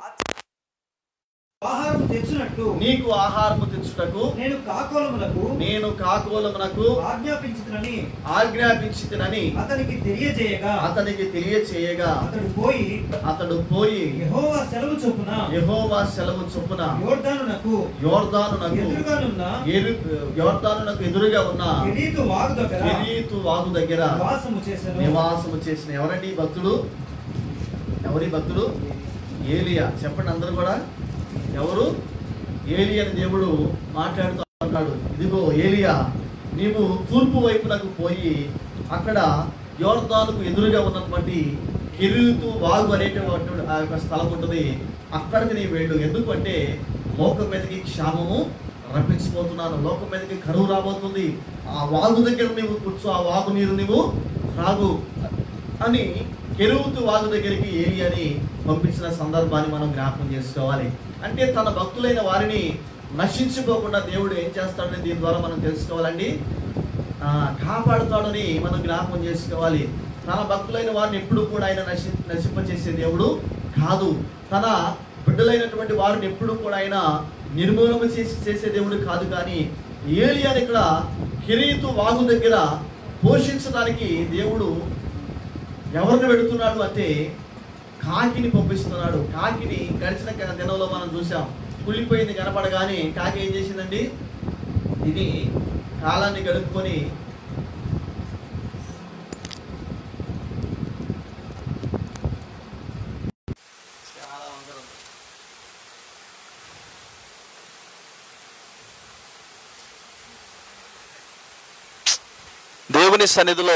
ఆహారం తెచ్చినట్టు నీకు ఆహారము తెచ్చుటకు నేను కాకోలములకు నేను కాకోలమునకు ఆజ్ఞాపించుతునని ఆజ్ఞాపించితినని అతనికి తెలియజేయగా అతనికి తెలియచేయగా అతడు పోయి అతడు పోయి యెహోవా సెలవు చొప్పున యెహోవా సెలవు చొప్పున యోర్దానునకు యోర్దానునకు ఎదురుగానున్న ఎరు యోర్దానునకు ఎదురుగా ఉన్న కెరీతు వాగు దగ్గర కెరీతు వాగు దగ్గర నివాసము చేసెను నివాసము చేసిన ఎవరండి ఈ భక్తుడు ఎవరి భక్తుడు ఏలియా చెప్పండి అందరూ కూడా ఎవరు ఏలియా అని దేవుడు మాట్లాడుతూ ఉన్నాడు ఇదిగో ఏలియా నీవు తూర్పు వైపునకు పోయి అక్కడ యోర్దానుకు ఎదురుగా ఉన్నటువంటి కిరీతు వాగు అనేటువంటి ఆ యొక్క స్థలం ఉంటుంది అక్కడికి నీవు వెళ్ళు ఎందుకంటే లోకం మీదకి క్షామము రప్పించిపోతున్నాను లోకం మీదకి కరువు రాబోతుంది ఆ వాగు దగ్గర నీవు కూర్చో ఆ వాగు నీరు నీవు త్రాగు అని కెరువుతు వాగు దగ్గరికి ఏలియాని పంపించిన సందర్భాన్ని మనం జ్ఞాపకం చేసుకోవాలి అంటే తన భక్తులైన వారిని నశించుకోకుండా దేవుడు ఏం చేస్తాడని దీని ద్వారా మనం తెలుసుకోవాలండి ఆ, కాపాడుతాడని మనం జ్ఞాపకం చేసుకోవాలి తన భక్తులైన వారిని ఎప్పుడు కూడా ఆయన నశి నశింపచేసే దేవుడు కాదు తన బిడ్డలైనటువంటి వారిని ఎప్పుడు కూడా ఆయన నిర్మూలన చేసి చేసే దేవుడు కాదు కానీ ఏలియాని ఇక్కడ కిరీతు వాగు దగ్గర పోషించడానికి దేవుడు ఎవరిని పెడుతున్నాడు అంటే కాకిని పంపిస్తున్నాడు కాకిని గడిచిన క- దినంలో మనం చూసాం కుళ్ళిపోయింది కనపడగానే కాకి ఏం చేసిందండి ఇది కాలాన్ని గడుపుకొని చాలా వంకర ఉంది. దేవుని సన్నిధిలో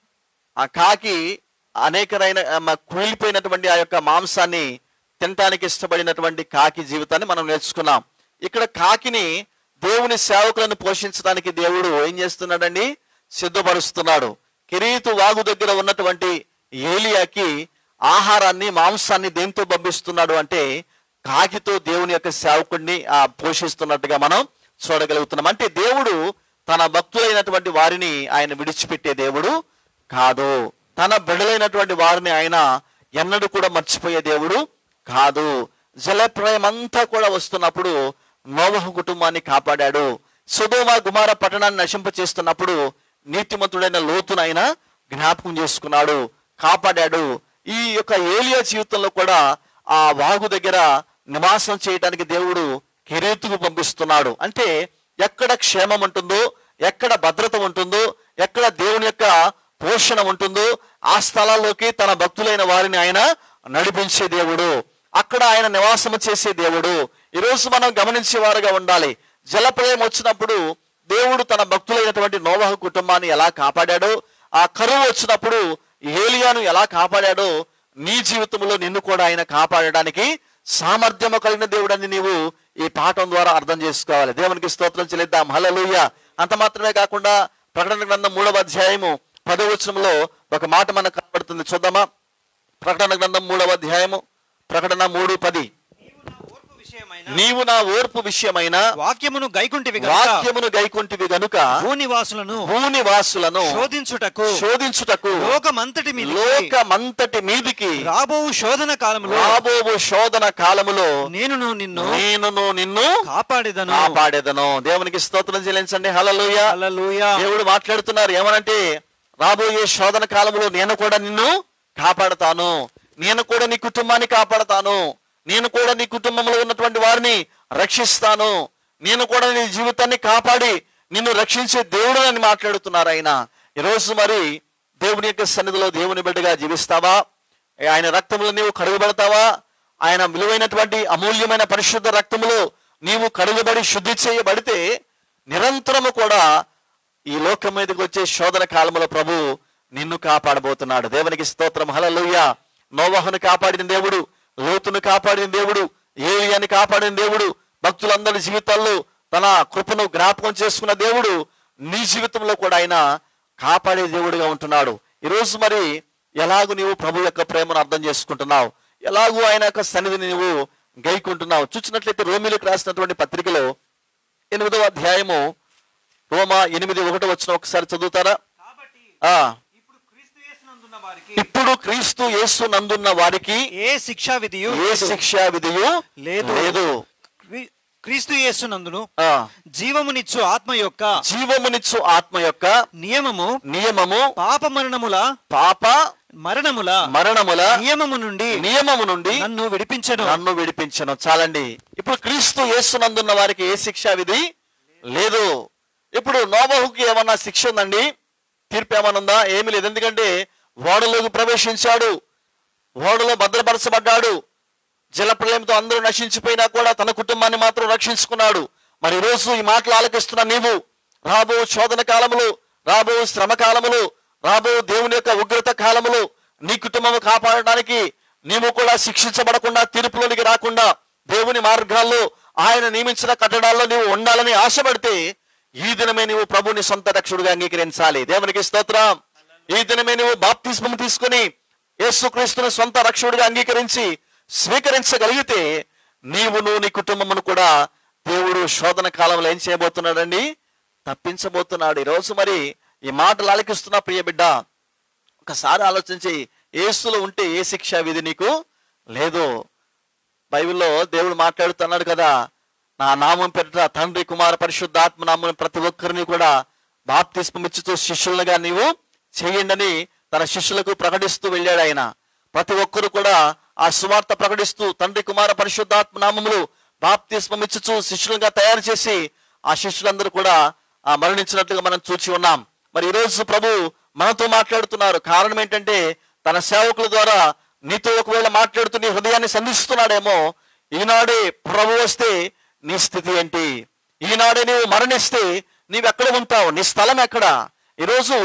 ఆ కాకి అనేకరైన ఆ, మ- కుళ్ళిపోయినటువంటి ఆ యొక్క మాంసాన్ని తినటానికి ఇష్టపడినటువంటి కాకి జీవితాన్ని మనం నేర్చుకున్నాం ఇక్కడ కాకిని దేవుని సేవకులను పోషించడానికి దేవుడు ఏం చేస్తున్నాడండి సిద్ధపరుస్తున్నాడు కిరీతు వాగు దగ్గర ఉన్నటువంటి ఏలియాకి ఆహారాన్ని మాంసాన్ని దేంతో పంపిస్తున్నాడు అంటే కాకితో దేవుని యొక్క సేవకుడిని ఆ పోషిస్తున్నట్టుగా మనం చూడగలుగుతున్నాం అంటే దేవుడు తన భక్తులైనటువంటి వారిని ఆయన విడిచిపెట్టే దేవుడు కాదు తన బిడ్డలైనటువంటి వారిని ఆయన ఎన్నడూ కూడా మర్చిపోయే దేవుడు కాదు జలప్రయం అంతా కూడా వస్తున్నప్పుడు నోవహు కుటుంబాన్ని కాపాడాడు సుధోమ గుమార పట్టణాన్ని నశింప చేస్తున్నప్పుడు నీతిమంతుడైన లోతునైన జ్ఞాపకం చేసుకున్నాడు కాపాడాడు ఈ యొక్క ఏలియా జీవితంలో కూడా ఆ వాగు దగ్గర నివాసం చేయడానికి దేవుడు కెరీతుకు పంపిస్తున్నాడు అంటే ఎక్కడ క్షేమం ఉంటుందో ఎక్కడ భద్రత ఉంటుందో ఎక్కడ దేవుని యొక్క పోషణ ఉంటుందో ఆ స్థలాల్లోకి తన భక్తులైన వారిని ఆయన నడిపించే దేవుడు అక్కడ ఆయన నివాసము చేసే దేవుడు ఈరోజు మనం గమనించేవారుగా ఉండాలి జలప్రయం వచ్చినప్పుడు దేవుడు తన భక్తులైనటువంటి నోవహ కుటుంబాన్ని ఎలా కాపాడాడో ఆ కరువు వచ్చినప్పుడు ఏలియాను ఎలా కాపాడాడో నీ జీవితంలో నిన్ను కూడా ఆయన కాపాడడానికి సామర్థ్యము కలిగిన దేవుడని నీవు ఈ పాఠం ద్వారా అర్థం చేసుకోవాలి దేవునికి స్తోత్రం చెల్లిద్దాం హల్లెలూయా అంత మాత్రమే కాకుండా ప్రకటన గ్రంథం మూడవ అధ్యాయము పదవ వచనంలో ఒక మాట మనకు కనబడుతుంది చూద్దామా ప్రకటన గ్రంథం మూడవ అధ్యాయము ప్రకటన మూడు పది నీవు నా ఓర్పు విషయమైన నీవు నా ఓర్పు విషయమైన వాక్యమును గైకుంటివి గనుక వాక్యమును గైకొంటివి గనుక భూనివాసులను భూనివాసులను శోధించుటకు శోధించుటకు లోకమంతటి మీద లోకమంతటి మీదికి రాబో శోధన కాలములో రాబోవు శోధన కాలములో నేనును నిన్ను నేనును నిన్ను కాపాడేదను కాపాడేదను దేవునికి స్తోత్రం చెల్లించండి హల్లెలూయ హల్లెలూయా దేవుడు మాట్లాడుతున్నారు ఏమనంటే రాబోయే శోధన కాలంలో నేను కూడా నిన్ను కాపాడతాను నేను కూడా నీ కుటుంబాన్ని కాపాడతాను నేను కూడా నీ కుటుంబంలో ఉన్నటువంటి వారిని రక్షిస్తాను నేను కూడా నీ జీవితాన్ని కాపాడి నిన్ను రక్షించే దేవుడు అని మాట్లాడుతున్నారు ఆయన ఈరోజు మరి దేవుని యొక్క సన్నిధిలో దేవుని బిడ్డగా జీవిస్తావా ఆయన రక్తములో నీవు కడుగుబడతావా ఆయన విలువైనటువంటి అమూల్యమైన పరిశుద్ధ రక్తములో నీవు కడుగుబడి శుద్ధి చేయబడితే నిరంతరము కూడా ఈ లోకం మీదకి వచ్చే శోధన కాలంలో ప్రభు నిన్ను కాపాడబోతున్నాడు దేవునికి స్తోత్రం హలలుయ నోవహును కాపాడిన దేవుడు లోతును కాపాడిన దేవుడు ఏలియాని కాపాడిన దేవుడు భక్తులందరి జీవితాల్లో తన కృపను జ్ఞాపకం చేసుకున్న దేవుడు నీ జీవితంలో కూడా ఆయన కాపాడే దేవుడిగా ఉంటున్నాడు ఈరోజు మరి ఎలాగూ నీవు ప్రభు యొక్క ప్రేమను అర్థం చేసుకుంటున్నావు ఎలాగూ ఆయన యొక్క సన్నిధిని నీవు గైకుంటున్నావు చూసినట్లయితే రోమిలకు రాసినటువంటి పత్రికలో ఎనిమిదవ అధ్యాయము రోమా ఎనిమిది ఒకటి వచ్చిన ఒకసారి చదువుతారా కాబట్టి ఆ ఇప్పుడు క్రీస్తు యేసునందున్న వారికి ఇప్పుడు క్రీస్తు యేసు నందున్న వారికి ఏ శిక్షా విధియు ఏ లేదు. శిక్షా విధియు లేదు. లేదు క్రీ- క్రీస్తు యేసునందును ఆ జీవమునిచ్చు ఆత్మ యొక్క జీవమునిచ్చు ఆత్మ యొక్క నియమము నియమము పాప మరణముల పాప మరణముల మరణముల నియమము నుండి నియమము నుండి నన్ను విడిపించను నన్ను విడిపించను చాలండి ఇప్పుడు క్రీస్తు యేసునందున్న వారికి ఏ శిక్షా విధి లేదు ఇప్పుడు నోబహుకి ఏమన్నా శిక్ష ఉందండి తీర్పు ఏమన్నా ఉందా ఏమీ లేదు ఎందుకంటే ఓడలోకి ప్రవేశించాడు ఓడలో భద్రపరచబడ్డాడు జలప్రలయంతో అందరూ నశించిపోయినా కూడా తన కుటుంబాన్ని మాత్రం రక్షించుకున్నాడు మరి ఈరోజు ఈ మాటలు ఆలకిస్తున్న నీవు రాబో శోధన కాలములు రాబో శ్రమ కాలములు రాబో దేవుని యొక్క ఉగ్రత కాలములు నీ కుటుంబం కాపాడడానికి నీవు కూడా శిక్షించబడకుండా తీర్పులోనికి రాకుండా దేవుని మార్గాల్లో ఆయన నియమించిన కట్టడాల్లో నీవు ఉండాలని ఆశపడితే ఈ దినమే నీవు ప్రభుని సొంత రక్షుడుగా అంగీకరించాలి దేవునికి స్తోత్రం ఈ దినమే నువ్వు బాప్తిస్మం తీసుకుని యేసుక్రీస్తుని సొంత రక్షకుడిగా అంగీకరించి స్వీకరించగలిగితే నీవును నీ కుటుంబమును కూడా దేవుడు శోధన కాలంలో ఏం చేయబోతున్నాడండి తప్పించబోతున్నాడు ఈరోజు మరి ఈ మాటలు ఆలకిస్తున్న ప్రియ బిడ్డ ఒకసారి ఆలోచించి ఏసులో ఉంటే ఏ శిక్ష విధి నీకు లేదు బైబిల్లో దేవుడు మాట్లాడుతున్నాడు కదా నా నామం పేరిట తండ్రి కుమార పరిశుద్ధాత్మ నామం ప్రతి ఒక్కరిని కూడా బాప్తిస్మమిచ్చుతూ శిష్యులుగా నీవు చేయండి తన శిష్యులకు ప్రకటిస్తూ వెళ్ళాడు ఆయన ప్రతి ఒక్కరు కూడా ఆ సువార్త ప్రకటిస్తూ తండ్రి కుమార పరిశుద్ధాత్మ నామములు బాప్తిస్మమిచ్చుచు శిష్యులుగా తయారు చేసి ఆ శిష్యులందరూ కూడా ఆ మరణించినట్లుగా మనం చూచి ఉన్నాం మరి ఈరోజు ప్రభు మనతో మాట్లాడుతున్నారు కారణం ఏంటంటే తన సేవకుల ద్వారా నీతో ఒకవేళ మాట్లాడుతూ నీ హృదయాన్ని సంధిస్తున్నాడేమో ఈనాడే ప్రభు వస్తే నీ స్థితి ఏంటి ఈనాడే నీవు మరణిస్తే నీవెక్కడ ఉంటావు నీ స్థలం ఎక్కడ ఈరోజు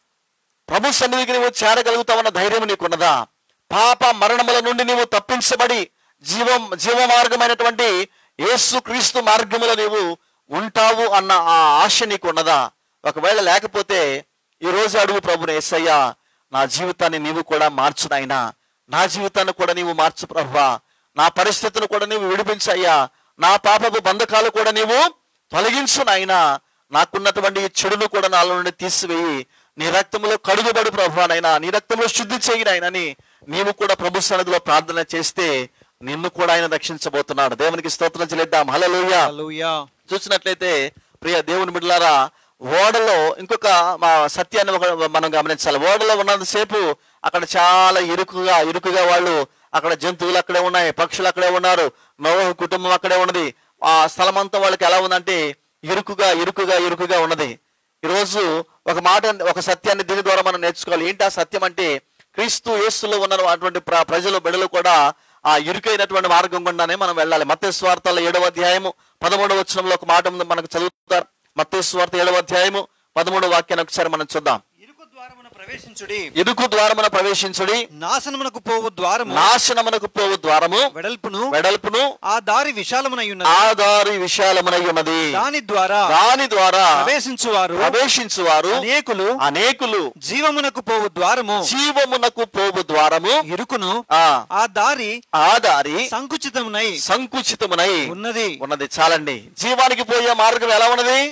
ప్రభు సన్నిధికి నీవు చేరగలుగుతావన్న ధైర్యం నీకున్నదా పాప మరణముల నుండి నీవు తప్పించబడి జీవం జీవ మార్గమైనటువంటి యేసు క్రీస్తు మార్గములో నీవు ఉంటావు అన్న ఆ ఆశ నీకు ఉన్నదా ఒకవేళ లేకపోతే ఈ రోజు అడుగు ప్రభుని ఏసయ్యా నా జీవితాన్ని నీవు కూడా మార్చు నాయనా నా జీవితాన్ని కూడా నీవు మార్చు ప్రభువా నా పరిస్థితిని కూడా నీవు విడిపించయ్యా నా పాపపు బంధకాలు కూడా నీవు తొలగించు నాయనా నాకున్నటువంటి ఈ చెడును కూడా నాలో నుండి తీసివేయి నీ రక్తంలో కడుగుబడు ప్రభువానైనా నీ రక్తంలో శుద్ధి చేయి నాయనని నీవు కూడా ప్రభు సన్నిధిలో ప్రార్థన చేస్తే నిన్ను కూడా ఆయన రక్షించబోతున్నాడు దేవునికి స్తోత్రం చెల్లిద్దాం హల్లెలూయా హల్లెలూయా చూసినట్లయితే ప్రియ దేవుని బిడ్డలారా ఓడలో ఇంకొక మా సత్యాన్ని ఒక మనం గమనించాలి ఓడలో ఉన్నంతసేపు అక్కడ చాలా ఇరుకుగా ఇరుకుగా వాళ్ళు అక్కడ జంతువులు అక్కడే ఉన్నాయి పక్షులు అక్కడే ఉన్నారు నోహు కుటుంబం అక్కడే ఉన్నది ఆ స్థలం అంతా వాళ్ళకి ఎలా ఉందంటే ఇరుకుగా ఇరుకుగా ఇరుకుగా ఉన్నది ఈరోజు ఒక మాట ఒక సత్యాన్ని దీని ద్వారా మనం నేర్చుకోవాలి ఏంటి ఆ సత్యం అంటే క్రీస్తు యేసులో ఉన్న అటువంటి ప్ర- ప్రజలు బిడలు కూడా ఆ ఇరుకైనటువంటి మార్గం గుండానే మనం వెళ్ళాలి మత్తే స్వార్థాల ఏడవ అధ్యాయము పదమూడవ వచనంలో ఒక మాట ఉంది మనకు చదువుతారు మత్తే స్వార్థ ఏడవ అధ్యాయము పదమూడవ వాక్యాన్ని ఒకసారి మనం చూద్దాం ఇరుకు ద్వారమున ప్రవేశించుడి ఇరుకు ద్వారమున ప్రవేశించుడి నాశనమునకు పోవు ద్వారము నాశనమునకు పోవు ద్వారము వెడల్పును వెడల్పును ఆ దారి విశాలమునై ఉన్నది ఆదారి విశాలమునై ఉన్నది దాని ద్వారా దాని ద్వారా ప్రవేశించువారు ప్రవేశించువారు అనేకులు అనేకులు జీవమునకు పోవు ద్వారము జీవమునకు పోవు ద్వారము ఇరుకును ఆ ఆ దారి ఆ దారి సంకుచితమునై సంకుచితమునై ఉన్నది ఉన్నది చాలండి జీవానికి పోయే మార్గం ఎలా ఉన్నది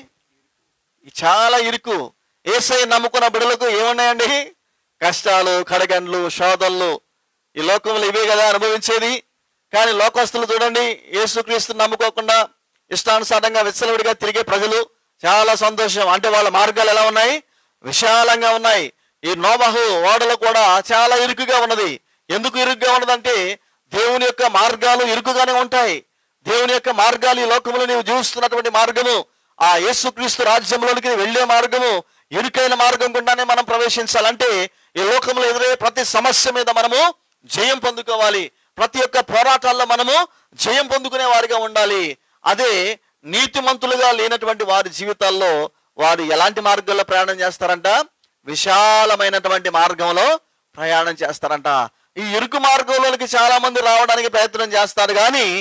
చాలా ఇరుకు ఏసై నమ్ముకున్న బిడలకు ఏమున్నాయండి కష్టాలు కడగండ్లు శోధనలు ఈ లోకంలో ఇవే కదా అనుభవించేది కానీ లోకస్తులు చూడండి యేసుక్రీస్తు నమ్ముకోకుండా ఇష్టానుసారంగా విచ్చలవిడిగా తిరిగే ప్రజలు చాలా సంతోషం అంటే వాళ్ళ మార్గాలు ఎలా ఉన్నాయి విశాలంగా ఉన్నాయి ఈ నోబహు ఓడలు కూడా చాలా ఇరుకుగా ఉన్నది ఎందుకు ఇరుకుగా ఉన్నదంటే దేవుని యొక్క మార్గాలు ఇరుకుగానే ఉంటాయి దేవుని యొక్క మార్గాలు ఈ లోకంలో నీవు జీవిస్తున్నటువంటి మార్గము ఆ యేసుక్రీస్తు రాజ్యంలోనికి వెళ్ళే మార్గము ఇరుకైన మార్గం గుండానే మనం ప్రవేశించాలంటే ఈ లోకంలో ఎదురయ్యే ప్రతి సమస్య మీద మనము జయం పొందుకోవాలి ప్రతి ఒక్క పోరాటాల్లో మనము జయం పొందుకునే వారిగా ఉండాలి అదే నీతిమంతులుగా లేనటువంటి వారి జీవితాల్లో వారు ఎలాంటి మార్గంలో ప్రయాణం చేస్తారంట విశాలమైనటువంటి మార్గంలో ప్రయాణం చేస్తారంట ఈ ఇరుకు మార్గంలోనికి చాలా మంది రావడానికి ప్రయత్నం చేస్తారు కానీ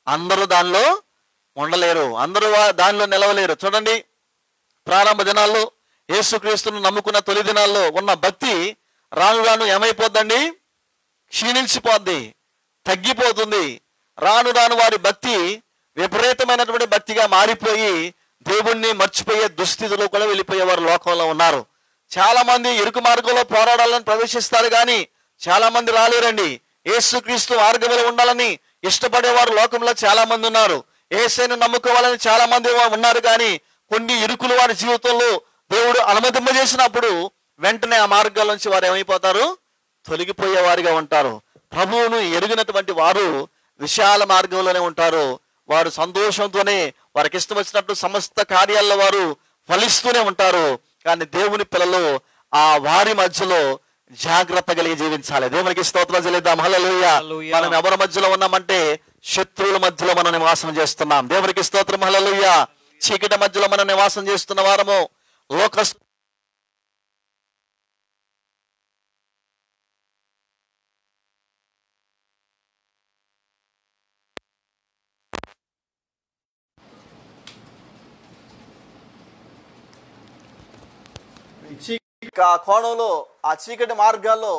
అందరూ దానిలో ఉండలేరు అందరూ వా- దానిలో నిలవలేరు చూడండి ప్రారంభ దినాల్లో యేసుక్రీస్తును నమ్ముకున్న తొలి దినాల్లో ఉన్న భక్తి రాను రాను ఏమైపోద్దండి క్షీణించిపోద్ది తగ్గిపోతుంది రాను రాను వారి భక్తి విపరీతమైనటువంటి భక్తిగా మారిపోయి దేవుణ్ణి మర్చిపోయే దుస్థితిలో కూడా వెళ్ళిపోయేవారు లోకంలో ఉన్నారు చాలా మంది ఇరుకు మార్గంలో పోరాడాలని ప్రవేశిస్తారు కానీ చాలా మంది రాలేరండి యేసుక్రీస్తు మార్గంలో ఉండాలని ఇష్టపడేవారు లోకంలో చాలా మంది ఉన్నారు ఏసైను నమ్ముకోవాలని చాలా మంది ఉన్నారు కానీ కొన్ని ఇరుకులు వారి జీవితంలో దేవుడు అనుమతింపజేసినప్పుడు వెంటనే ఆ మార్గాల నుంచి వారు ఏమైపోతారు తొలగిపోయే వారిగా ఉంటారు ప్రభువును ఎరిగినటువంటి వారు విశాల మార్గంలోనే ఉంటారు వారు సంతోషంతోనే వారికి ఇష్టం వచ్చినట్టు సమస్త కార్యాల్లో వారు ఫలిస్తూనే ఉంటారు కానీ దేవుని పిల్లలు ఆ వారి మధ్యలో జాగ్రత్త కలిగి జీవించాలి దేవునికి స్తోత్రం చెల్లిద్దాం హల్లెలూయ హల్లెలూయా. మనం ఎవరి మధ్యలో ఉన్నామంటే శత్రువుల మధ్యలో మనం నివాసం చేస్తున్నాం దేవునికి స్తోత్రం హల్లెలూయ చీకటి మధ్యలో మనం నివాసం చేస్తున్న వారము లోకస్ ఆ కోణంలో ఆ చీకటి మార్గాల్లో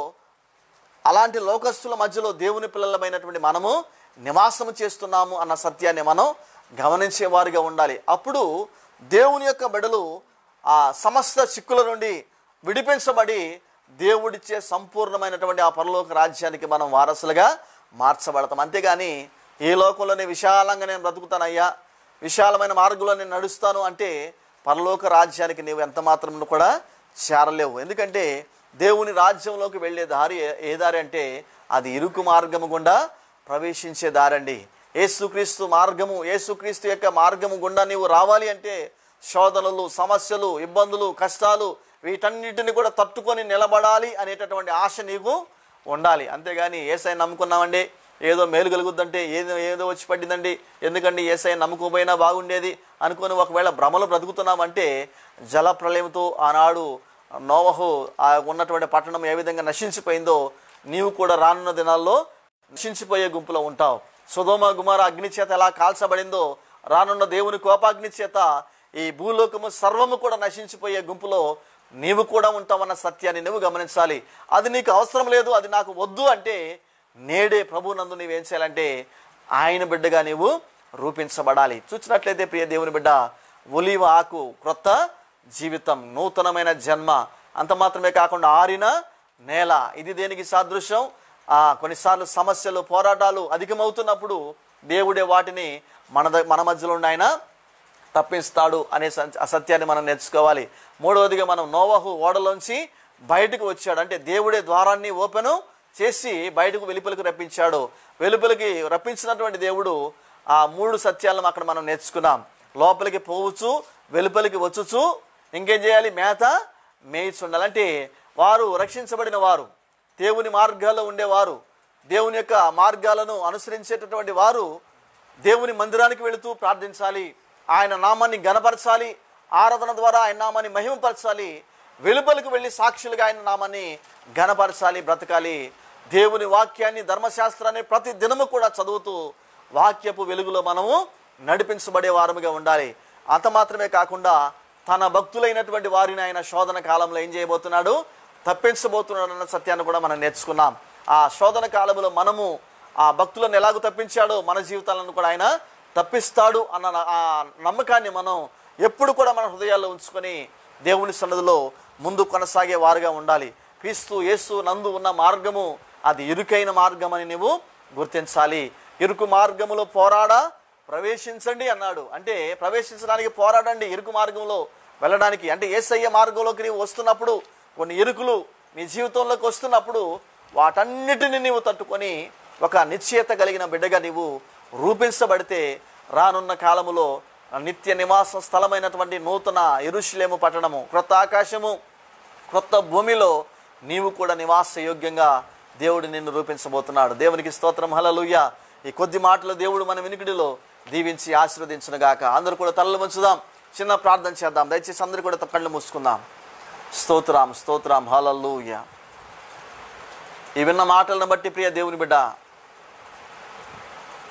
అలాంటి లోకస్తుల మధ్యలో దేవుని పిల్లలమైనటువంటి మనము నివాసము చేస్తున్నాము అన్న సత్యాన్ని మనం గమనించేవారిగా ఉండాలి అప్పుడు దేవుని యొక్క బిడలు ఆ సమస్త చిక్కుల నుండి విడిపించబడి దేవుడిచ్చే సంపూర్ణమైనటువంటి ఆ పరలోక రాజ్యానికి మనం వారసులుగా మార్చబడతాం అంతేగాని ఈ లోకంలోనే విశాలంగా నేను బ్రతుకుతానయ్యా విశాలమైన మార్గంలో నేను నడుస్తాను అంటే పరలోక రాజ్యానికి నీవు ఎంత మాత్రం కూడా చేరలేవు ఎందుకంటే దేవుని రాజ్యంలోకి వెళ్ళే దారి ఏ- ఏ దారి అంటే అది ఇరుకు మార్గము గుండా ప్రవేశించే దారండి యేసుక్రీస్తు మార్గము యేసుక్రీస్తు యొక్క మార్గము గుండా నీవు రావాలి అంటే శోధనలు సమస్యలు ఇబ్బందులు కష్టాలు వీటన్నిటిని కూడా తట్టుకొని నిలబడాలి అనేటటువంటి ఆశ నీకు ఉండాలి అంతేగాని ఏసై నమ్ముకున్నామండి ఏదో మేలు కలుగుద్దంటే ఏదో ఏదో వచ్చి పడిందండి ఎందుకంటే ఏసై నమ్ముకోపోయినా బాగుండేది అనుకొని ఒకవేళ భ్రమలో బ్రతుకుతున్నామంటే జల ప్రళయంతో ఆనాడు నోవహు ఆ ఉన్నటువంటి పట్టణం ఏ విధంగా నశించిపోయిందో నీవు కూడా రానున్న దినాల్లో నశించిపోయే గుంపులో ఉంటావు సుధోమ గుమార అగ్ని చేత ఎలా కాల్చబడిందో రానున్న దేవుని కోపాగ్ని చేత ఈ భూలోకము సర్వము కూడా నశించిపోయే గుంపులో నీవు కూడా ఉంటావన్న సత్యాన్ని నువ్వు గమనించాలి అది నీకు అవసరం లేదు అది నాకు వద్దు అంటే నేడే ప్రభు నందు నీవేం చేయాలంటే ఆయన బిడ్డగా నీవు రూపించబడాలి చూసినట్లయితే ప్రియ దేవుని బిడ్డ ఒలివ ఆకు క్రొత్త జీవితం నూతనమైన జన్మ అంత మాత్రమే కాకుండా ఆరిన నేల ఇది దేనికి సాదృశ్యం ఆ కొన్నిసార్లు సమస్యలు పోరాటాలు అధికమవుతున్నప్పుడు దేవుడే వాటిని మన ద- మన మధ్యలో ఉన్న ఆయన తప్పిస్తాడు అనే స- ఆ సత్యాన్ని మనం నేర్చుకోవాలి మూడవదిగా మనం నోవహు ఓడలోంచి బయటకు వచ్చాడు అంటే దేవుడే ద్వారాన్ని ఓపెను చేసి బయటకు వెలుపలికి రప్పించాడు వెలుపలికి రప్పించినటువంటి దేవుడు ఆ మూడు సత్యాలను అక్కడ మనం నేర్చుకున్నాం లోపలికి పోవచ్చు వెలుపలికి వచ్చుచు ఇంకేం చేయాలి మేత మేయిచుండాలి అంటే వారు రక్షించబడిన వారు దేవుని మార్గాల్లో ఉండేవారు దేవుని యొక్క మార్గాలను అనుసరించేటటువంటి వారు దేవుని మందిరానికి వెళుతూ ప్రార్థించాలి ఆయన నామాన్ని గనపరచాలి ఆరాధన ద్వారా ఆయన నామాన్ని మహిమపరచాలి వెలుపలికి వెళ్ళి సాక్షులుగా ఆయన నామాన్ని గనపరచాలి బ్రతకాలి దేవుని వాక్యాన్ని ధర్మశాస్త్రాన్ని ప్రతి దినము కూడా చదువుతూ వాక్యపు వెలుగులో మనము నడిపించబడే వారముగా ఉండాలి అంత మాత్రమే కాకుండా తన భక్తులైనటువంటి వారిని ఆయన శోధన కాలంలో ఏం చేయబోతున్నాడు తప్పించబోతున్నాడు అన్న సత్యాన్ని కూడా మనం నేర్చుకున్నాం ఆ శోధన కాలంలో మనము ఆ భక్తులను ఎలాగో తప్పించాడో మన జీవితాలను కూడా ఆయన తప్పిస్తాడు అన్న న- ఆ నమ్మకాన్ని మనం ఎప్పుడు కూడా మన హృదయాల్లో ఉంచుకొని దేవుని సన్నదిలో ముందు కొనసాగే వారుగా ఉండాలి క్రీస్తు యేసు నందు ఉన్న మార్గము అది ఇరుకైన మార్గం అని నువ్వు గుర్తించాలి ఇరుకు మార్గములో పోరాడా ప్రవేశించండి అన్నాడు అంటే ప్రవేశించడానికి పోరాడండి ఇరుకు మార్గంలో వెళ్ళడానికి అంటే ఏసయ్య మార్గంలోకి నీవు వస్తున్నప్పుడు కొన్ని ఇరుకులు నీ జీవితంలోకి వస్తున్నప్పుడు వాటన్నిటిని నీవు తట్టుకొని ఒక నిశ్చయత కలిగిన బిడ్డగా నీవు రూపించబడితే రానున్న కాలములో నిత్య నివాస స్థలమైనటువంటి నూతన ఎరుషులేము పట్టణము క్రొత్త ఆకాశము క్రొత్త భూమిలో నీవు కూడా నివాస యోగ్యంగా దేవుడు నిన్ను రూపించబోతున్నాడు దేవునికి స్తోత్రం హలలుయ ఈ కొద్ది మాటలు దేవుడు మన వినికిడిలో దీవించి ఆశీర్వదించును గాక అందరూ కూడా తలలు ముంచుదాం చిన్న ప్రార్థన చేద్దాం దయచేసి అందరూ కూడా కళ్ళు మూసుకుందాం స్తోత్రం స్తోత్రం హలలుయ ఈ విన్న మాటలను బట్టి ప్రియ దేవుని బిడ్డ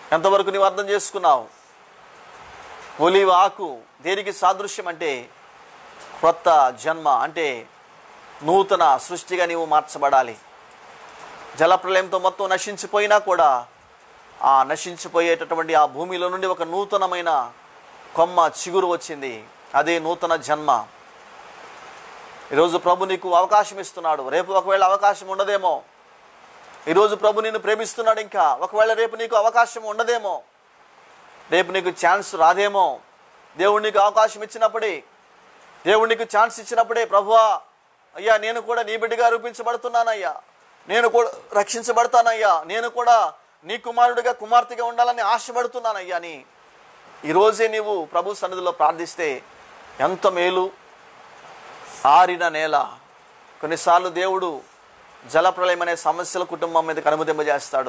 ఎంతవరకు నీవు అర్థం చేసుకున్నావు ఒలివ ఆకు దేనికి సాదృశ్యం అంటే క్రొత్త జన్మ అంటే నూతన సృష్టిగా నీవు మార్చబడాలి జలప్రలయంతో మొత్తం నశించిపోయినా కూడా ఆ నశించిపోయేటటువంటి ఆ భూమిలో నుండి ఒక నూతనమైన కొమ్మ చిగురు వచ్చింది అదే నూతన జన్మ ఈరోజు ప్రభు నీకు అవకాశం ఇస్తున్నాడు రేపు ఒకవేళ అవకాశం ఉండదేమో ఈరోజు ప్రభు నిన్ను ప్రేమిస్తున్నాడు ఇంకా ఒకవేళ రేపు నీకు అవకాశం ఉండదేమో రేపు నీకు ఛాన్స్ రాదేమో దేవుడు నీకు అవకాశం ఇచ్చినప్పుడే దేవుడు నీకు ఛాన్స్ ఇచ్చినప్పుడే ప్రభువా అయ్యా నేను కూడా నీ బిడ్డగా రూపించబడుతున్నానయ్యా నేను కూడా రక్షించబడతానయ్యా నేను కూడా నీ కుమారుడిగా కుమార్తెగా ఉండాలని ఆశపడుతున్నానయ్యా అని ఈరోజే నీవు ప్రభు సన్నిధిలో ప్రార్థిస్తే ఎంత మేలు ఆరిన నేల కొన్నిసార్లు దేవుడు జలప్రలయం అనే సమస్యల కుటుంబం మీద కనుమదింపజేస్తాడు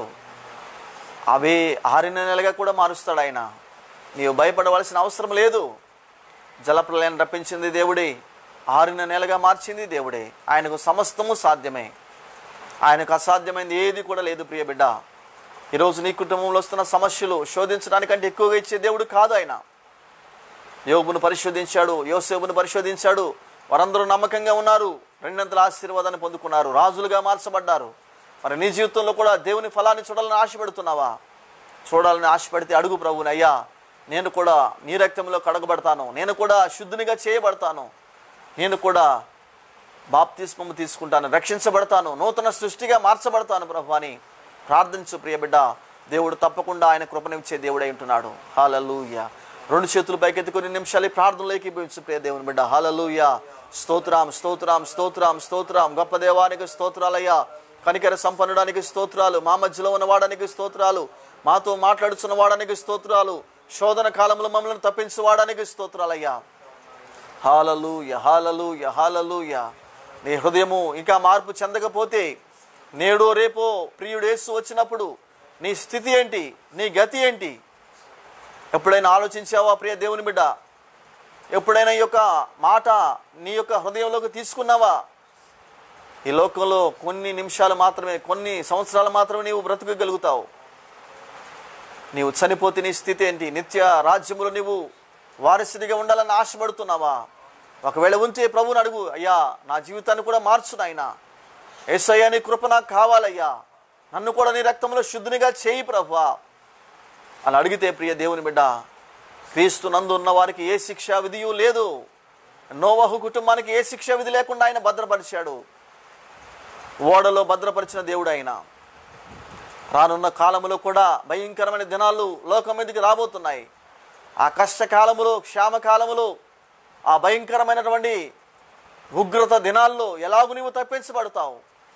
అవే ఆరిన నెలగా కూడా మారుస్తాడు ఆయన నీవు భయపడవలసిన అవసరం లేదు జలప్రలయాన్ని రప్పించింది దేవుడే ఆరిన నెలగా మార్చింది దేవుడే ఆయనకు సమస్తము సాధ్యమే ఆయనకు అసాధ్యమైంది ఏది కూడా లేదు ప్రియ బిడ్డ ఈరోజు నీ కుటుంబంలో వస్తున్న సమస్యలు శోధించడానికంటే ఎక్కువగా ఇచ్చే దేవుడు కాదు ఆయన యోగును పరిశోధించాడు యోసేపును పరిశోధించాడు వారందరూ నమ్మకంగా ఉన్నారు రెండంతల ఆశీర్వాదాన్ని పొందుకున్నారు రాజులుగా మార్చబడ్డారు మరి నీ జీవితంలో కూడా దేవుని ఫలాన్ని చూడాలని ఆశపడుతున్నావా చూడాలని ఆశపడితే అడుగు ప్రభుని అయ్యా నేను కూడా నీ రక్తంలో కడగబడతాను నేను కూడా శుద్ధునిగా చేయబడతాను నేను కూడా బాప్తిస్మము తీసుకుంటాను రక్షించబడతాను నూతన సృష్టిగా మార్చబడతాను ప్రభు అని ప్రార్థించు ప్రియ బిడ్డ దేవుడు తప్పకుండా ఆయన కృపనిచ్చే దేవుడై ఉంటున్నాడు హాలూయ రెండు చేతులు పైకెత్తి కొన్ని నిమిషాలు ఈ ప్రార్థనలో ఏకీభవించు ప్రియ దేవుని బిడ్డ హాలూయ స్తోత్రం స్తోత్రం స్తోత్రం స్తోత్రం గొప్ప దేవానికి స్తోత్రాలయ్యా కనికర సంపన్నుడానికి స్తోత్రాలు మా మధ్యలో ఉన్నవాడానికి స్తోత్రాలు మాతో మాట్లాడుచున్న వాడానికి స్తోత్రాలు శోధన కాలంలో మమ్మల్ని తప్పించువాడానికి స్తోత్రాలయ్యా హాలలుయ హాలలుయ హాలలుయ నీ హృదయము ఇంకా మార్పు చెందకపోతే నేడో రేపో ప్రియుడేసు వచ్చినప్పుడు నీ స్థితి ఏంటి నీ గతి ఏంటి ఎప్పుడైనా ఆలోచించావా ప్రియ దేవుని బిడ్డ ఎప్పుడైనా ఈ యొక్క మాట నీ యొక్క హృదయంలోకి తీసుకున్నావా ఈ లోకంలో కొన్ని నిమిషాలు మాత్రమే కొన్ని సంవత్సరాలు మాత్రమే నీవు బ్రతకగలుగుతావు నీవు చనిపోతే నీ స్థితి ఏంటి నిత్య రాజ్యములో నీవు వారసుడిగా ఉండాలని ఆశపడుతున్నావా ఒకవేళ ఉంటే ప్రభువుని అడుగు అయ్యా నా జీవితాన్ని కూడా మార్చు నాయన ఏసయ్యా నీ కృప నాకు కావాలయ్యా నన్ను కూడా నీ రక్తంలో శుద్ధినిగా చేయి ప్రభువా అలా అడిగితే ప్రియ దేవుని బిడ్డ క్రీస్తు నందు ఉన్న వారికి ఏ శిక్షా విధియు లేదు నోవహు కుటుంబానికి ఏ శిక్షా విధి లేకుండా ఆయన భద్రపరిచాడు ఓడలో భద్రపరిచిన దేవుడు ఆయన రానున్న కాలములో కూడా భయంకరమైన దినాలు లోకం మీదకి రాబోతున్నాయి ఆ కష్టకాలములో క్షామకాలములో ఆ భయంకరమైనటువంటి ఉగ్రత దినాల్లో ఎలాగు నీవు తప్పించబడతావు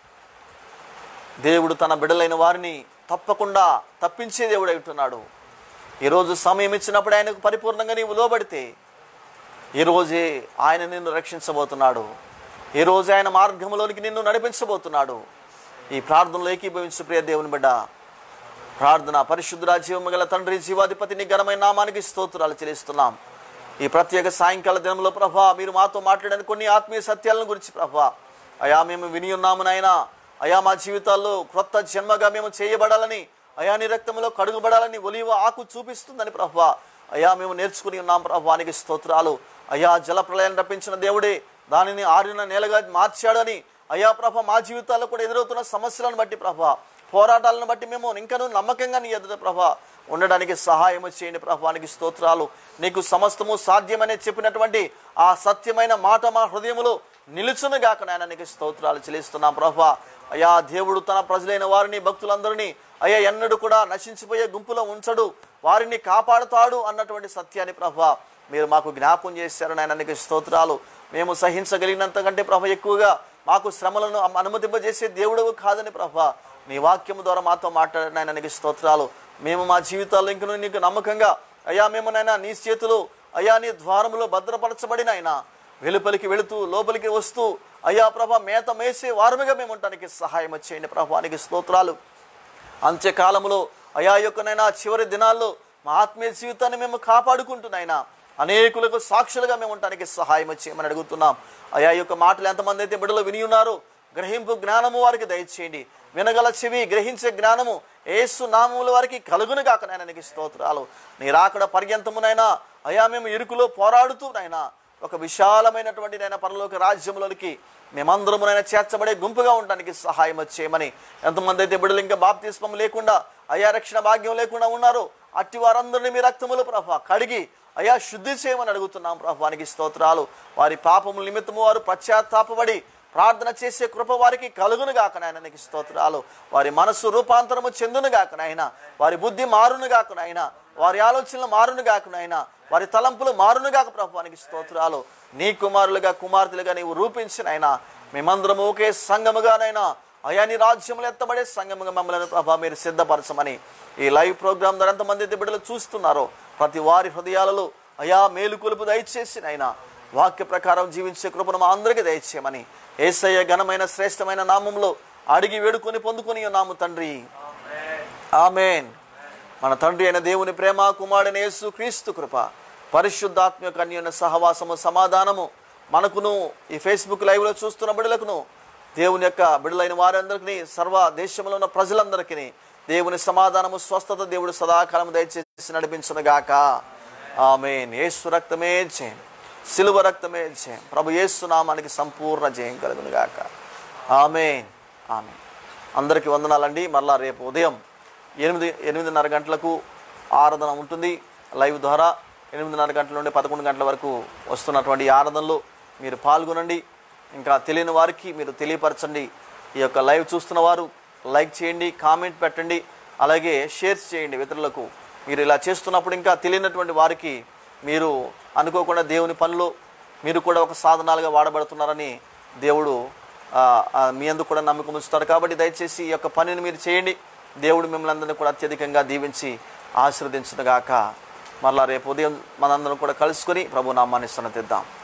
దేవుడు తన బిడ్డలైన వారిని తప్పకుండా తప్పించే దేవుడు ఉంటున్నాడు ఈరోజు సమయం ఇచ్చినప్పుడు ఆయనకు పరిపూర్ణంగా నీవు లోబడితే ఈరోజే ఆయన నిన్ను రక్షించబోతున్నాడు ఈరోజు ఆయన మార్గంలోనికి నిన్ను నడిపించబోతున్నాడు ఈ ప్రార్థనలో ఏకీభవించు ప్రియ దేవుని బిడ్డ ప్రార్థన పరిశుద్ధ జీవము గల తండ్రి జీవాధిపతిని ఘనమైన నామానికి స్తోత్రాలు చెల్లిస్తున్నాం ఈ ప్రత్యేక సాయంకాల దినంలో ప్రభా మీరు మాతో మాట్లాడిన కొన్ని ఆత్మీయ సత్యాలను గురించి ప్రభా అయా మేము విని ఉన్నాము నాయనా అయా మా జీవితాల్లో క్రొత్త జన్మగా మేము చేయబడాలని అయా నీ రక్తంలో కడుగుబడాలని ఒలివ ఆకు చూపిస్తుందని ప్రభా అయా మేము నేర్చుకుని ఉన్నాం ప్రభానికి స్తోత్రాలు అయా జల ప్రళయాన్ని రప్పించిన దేవుడే దానిని ఆరిన నేలగా మార్చాడని అయా ప్రభ మా జీవితాల్లో కూడా ఎదురవుతున్న సమస్యలను బట్టి ప్రభ పోరాటాలను బట్టి మేము ఇంకనూ నమ్మకంగా నీ ఎదుట ప్రభ ఉండడానికి సహాయం చేయండి ప్రభానికి స్తోత్రాలు నీకు సమస్తము సాధ్యమని చెప్పినటువంటి ఆ సత్యమైన మాట మా హృదయములో నిలుచునుగాక నాయన నీకు స్తోత్రాలు చెల్లిస్తున్నాం ప్రభా అయా దేవుడు తన ప్రజలైన వారిని భక్తులందరినీ అయ్యా ఎన్నడూ కూడా నశించిపోయే గుంపులో ఉంచడు వారిని కాపాడుతాడు అన్నటువంటి సత్యాన్ని ప్రభా మీరు మాకు జ్ఞాపం చేశారు నాయన నీకు స్తోత్రాలు మేము సహించగలిగినంత కంటే ప్రభ ఎక్కువగా మాకు శ్రమలను అమ- అనుమతింపజేసే దేవుడు కాదని ప్రభా నీ వాక్యము ద్వారా మాతో మాట్లాడిన ఆయన నీకు స్తోత్రాలు మేము మా జీవితాల్లో ఇంకను నీకు నమ్మకంగా అయ్యా మేము నైనా నీ చేతులు అయ్యా నీ ద్వారములో భద్రపరచబడిన ఆయన వెలుపలికి వెళుతూ లోపలికి వస్తూ అయ్యా ప్రభ మేత మేసే వారముగా మేము ఉండటానికి సహాయం చేయండి ప్రభానికి స్తోత్రాలు అంత్యకాలములో అయా యొక్కనైనా చివరి దినాల్లో మా ఆత్మీయ జీవితాన్ని మేము కాపాడుకుంటున్నాయినా అనేకులకు సాక్షులుగా మేము ఉండటానికి సహాయం చేయమని అడుగుతున్నాం అయా యొక్క మాటలు ఎంతమంది అయితే బిడ్డలు విని ఉన్నారు గ్రహింపు జ్ఞానము వారికి దయచేయండి వినగల చెవి గ్రహించే జ్ఞానము ఏసు నామముల వారికి కలుగును గాక నాయన నీకు స్తోత్రాలు నీ రాకడ పర్యంతమునైనా అయా మేము ఇరుకులో పోరాడుతూ నాయనా ఒక విశాలమైనటువంటి నైనా పరలోక రాజ్యంలోనికి మేమందరము నైనా చేర్చబడే గుంపుగా ఉండడానికి సహాయం చేయమని ఎంతమంది అయితే బిడ్డలు ఇంకా బాప్తిస్మం లేకుండా అయా రక్షణ భాగ్యం లేకుండా ఉన్నారు అట్టి వారందరినీ మీ రక్తములు ప్రభా కడిగి అయా శుద్ధి చేయమని అడుగుతున్నాం ప్రభానికి స్తోత్రాలు వారి పాపముల నిమిత్తము వారు పశ్చాత్తాపడి ప్రార్థన చేసే కృప వారికి కలుగును గాక నాయన నీకు స్తోత్రాలు వారి మనస్సు రూపాంతరము చెందును గాక నాయన వారి బుద్ధి మారును గాక నాయన వారి ఆలోచనలు మారును గాక నాయన వారి తలంపులు మారును గాక ప్రభువానికి స్తోత్రాలు నీ కుమారులుగా కుమార్తెలుగా నీవు రూపించిన అయినా మేమందరము ఒకే సంఘముగానైనా అయా నీ రాజ్యములు ఎత్తబడే సంఘముగా మమ్మల్ని ప్రభా మీరు సిద్ధపరచమని ఈ లైవ్ ప్రోగ్రామ్ ద్వారా ఎంతమంది అయితే బిడ్డలు చూస్తున్నారో ప్రతి వారి హృదయాలలో అయా మేలు కొలుపు దయచేసి అయినా వాక్య ప్రకారం జీవించే కృపను మా అందరికీ దయచేయమని ఏసయ్య ఘనమైన శ్రేష్టమైన నామంలో అడిగి వేడుకొని పొందుకొని నాము తండ్రి ఆమెన్ మన తండ్రి అయిన దేవుని ప్రేమ కుమారుడైన యేసు క్రీస్తు కృప పరిశుద్ధాత్మ యొక్క అన్యోన్య సహవాసము సమాధానము మనకును ఈ ఫేస్బుక్ లైవ్లో చూస్తున్న బిడ్డలకును దేవుని యొక్క బిడ్డలైన వారందరికీ సర్వ దేశంలో ఉన్న ప్రజలందరికీ దేవుని సమాధానము స్వస్థత దేవుడు సదాకాలం దయచేసి నడిపించనుగాక ఆమెన్ యేసు రక్తమే జయం సిలువ రక్తమే జయం ప్రభు యేసు నామానికి సంపూర్ణ జయం కలుగునుగాక ఆమెన్ ఆమెన్ అందరికీ వందనాలండి మరలా రేపు ఉదయం ఎనిమిది ఎనిమిదిన్నర గంటలకు ఆరాధన ఉంటుంది లైవ్ ద్వారా ఎనిమిదిన్నర గంటల నుండి పదకొండు గంటల వరకు వస్తున్నటువంటి ఈ ఆరాధనలో మీరు పాల్గొనండి ఇంకా తెలియని వారికి మీరు తెలియపరచండి ఈ యొక్క లైవ్ చూస్తున్న వారు లైక్ చేయండి కామెంట్ పెట్టండి అలాగే షేర్స్ చేయండి ఇతరులకు మీరు ఇలా చేస్తున్నప్పుడు ఇంకా తెలియనటువంటి వారికి మీరు అనుకోకుండా దేవుని పనిలో మీరు కూడా ఒక సాధనాలుగా వాడబడుతున్నారని దేవుడు ఆ, ఆ, మీ అందు కూడా నమ్మకం ఉంచుతారు కాబట్టి దయచేసి ఈ యొక్క పనిని మీరు చేయండి దేవుడు మిమ్మల్ని అందరినీ కూడా అత్యధికంగా దీవించి ఆశీర్వదించునుగాక మరలా రేపు ఉదయం మనందరం కూడా కలుసుకొని ప్రభు నామాన్ని సన్నతిద్దాం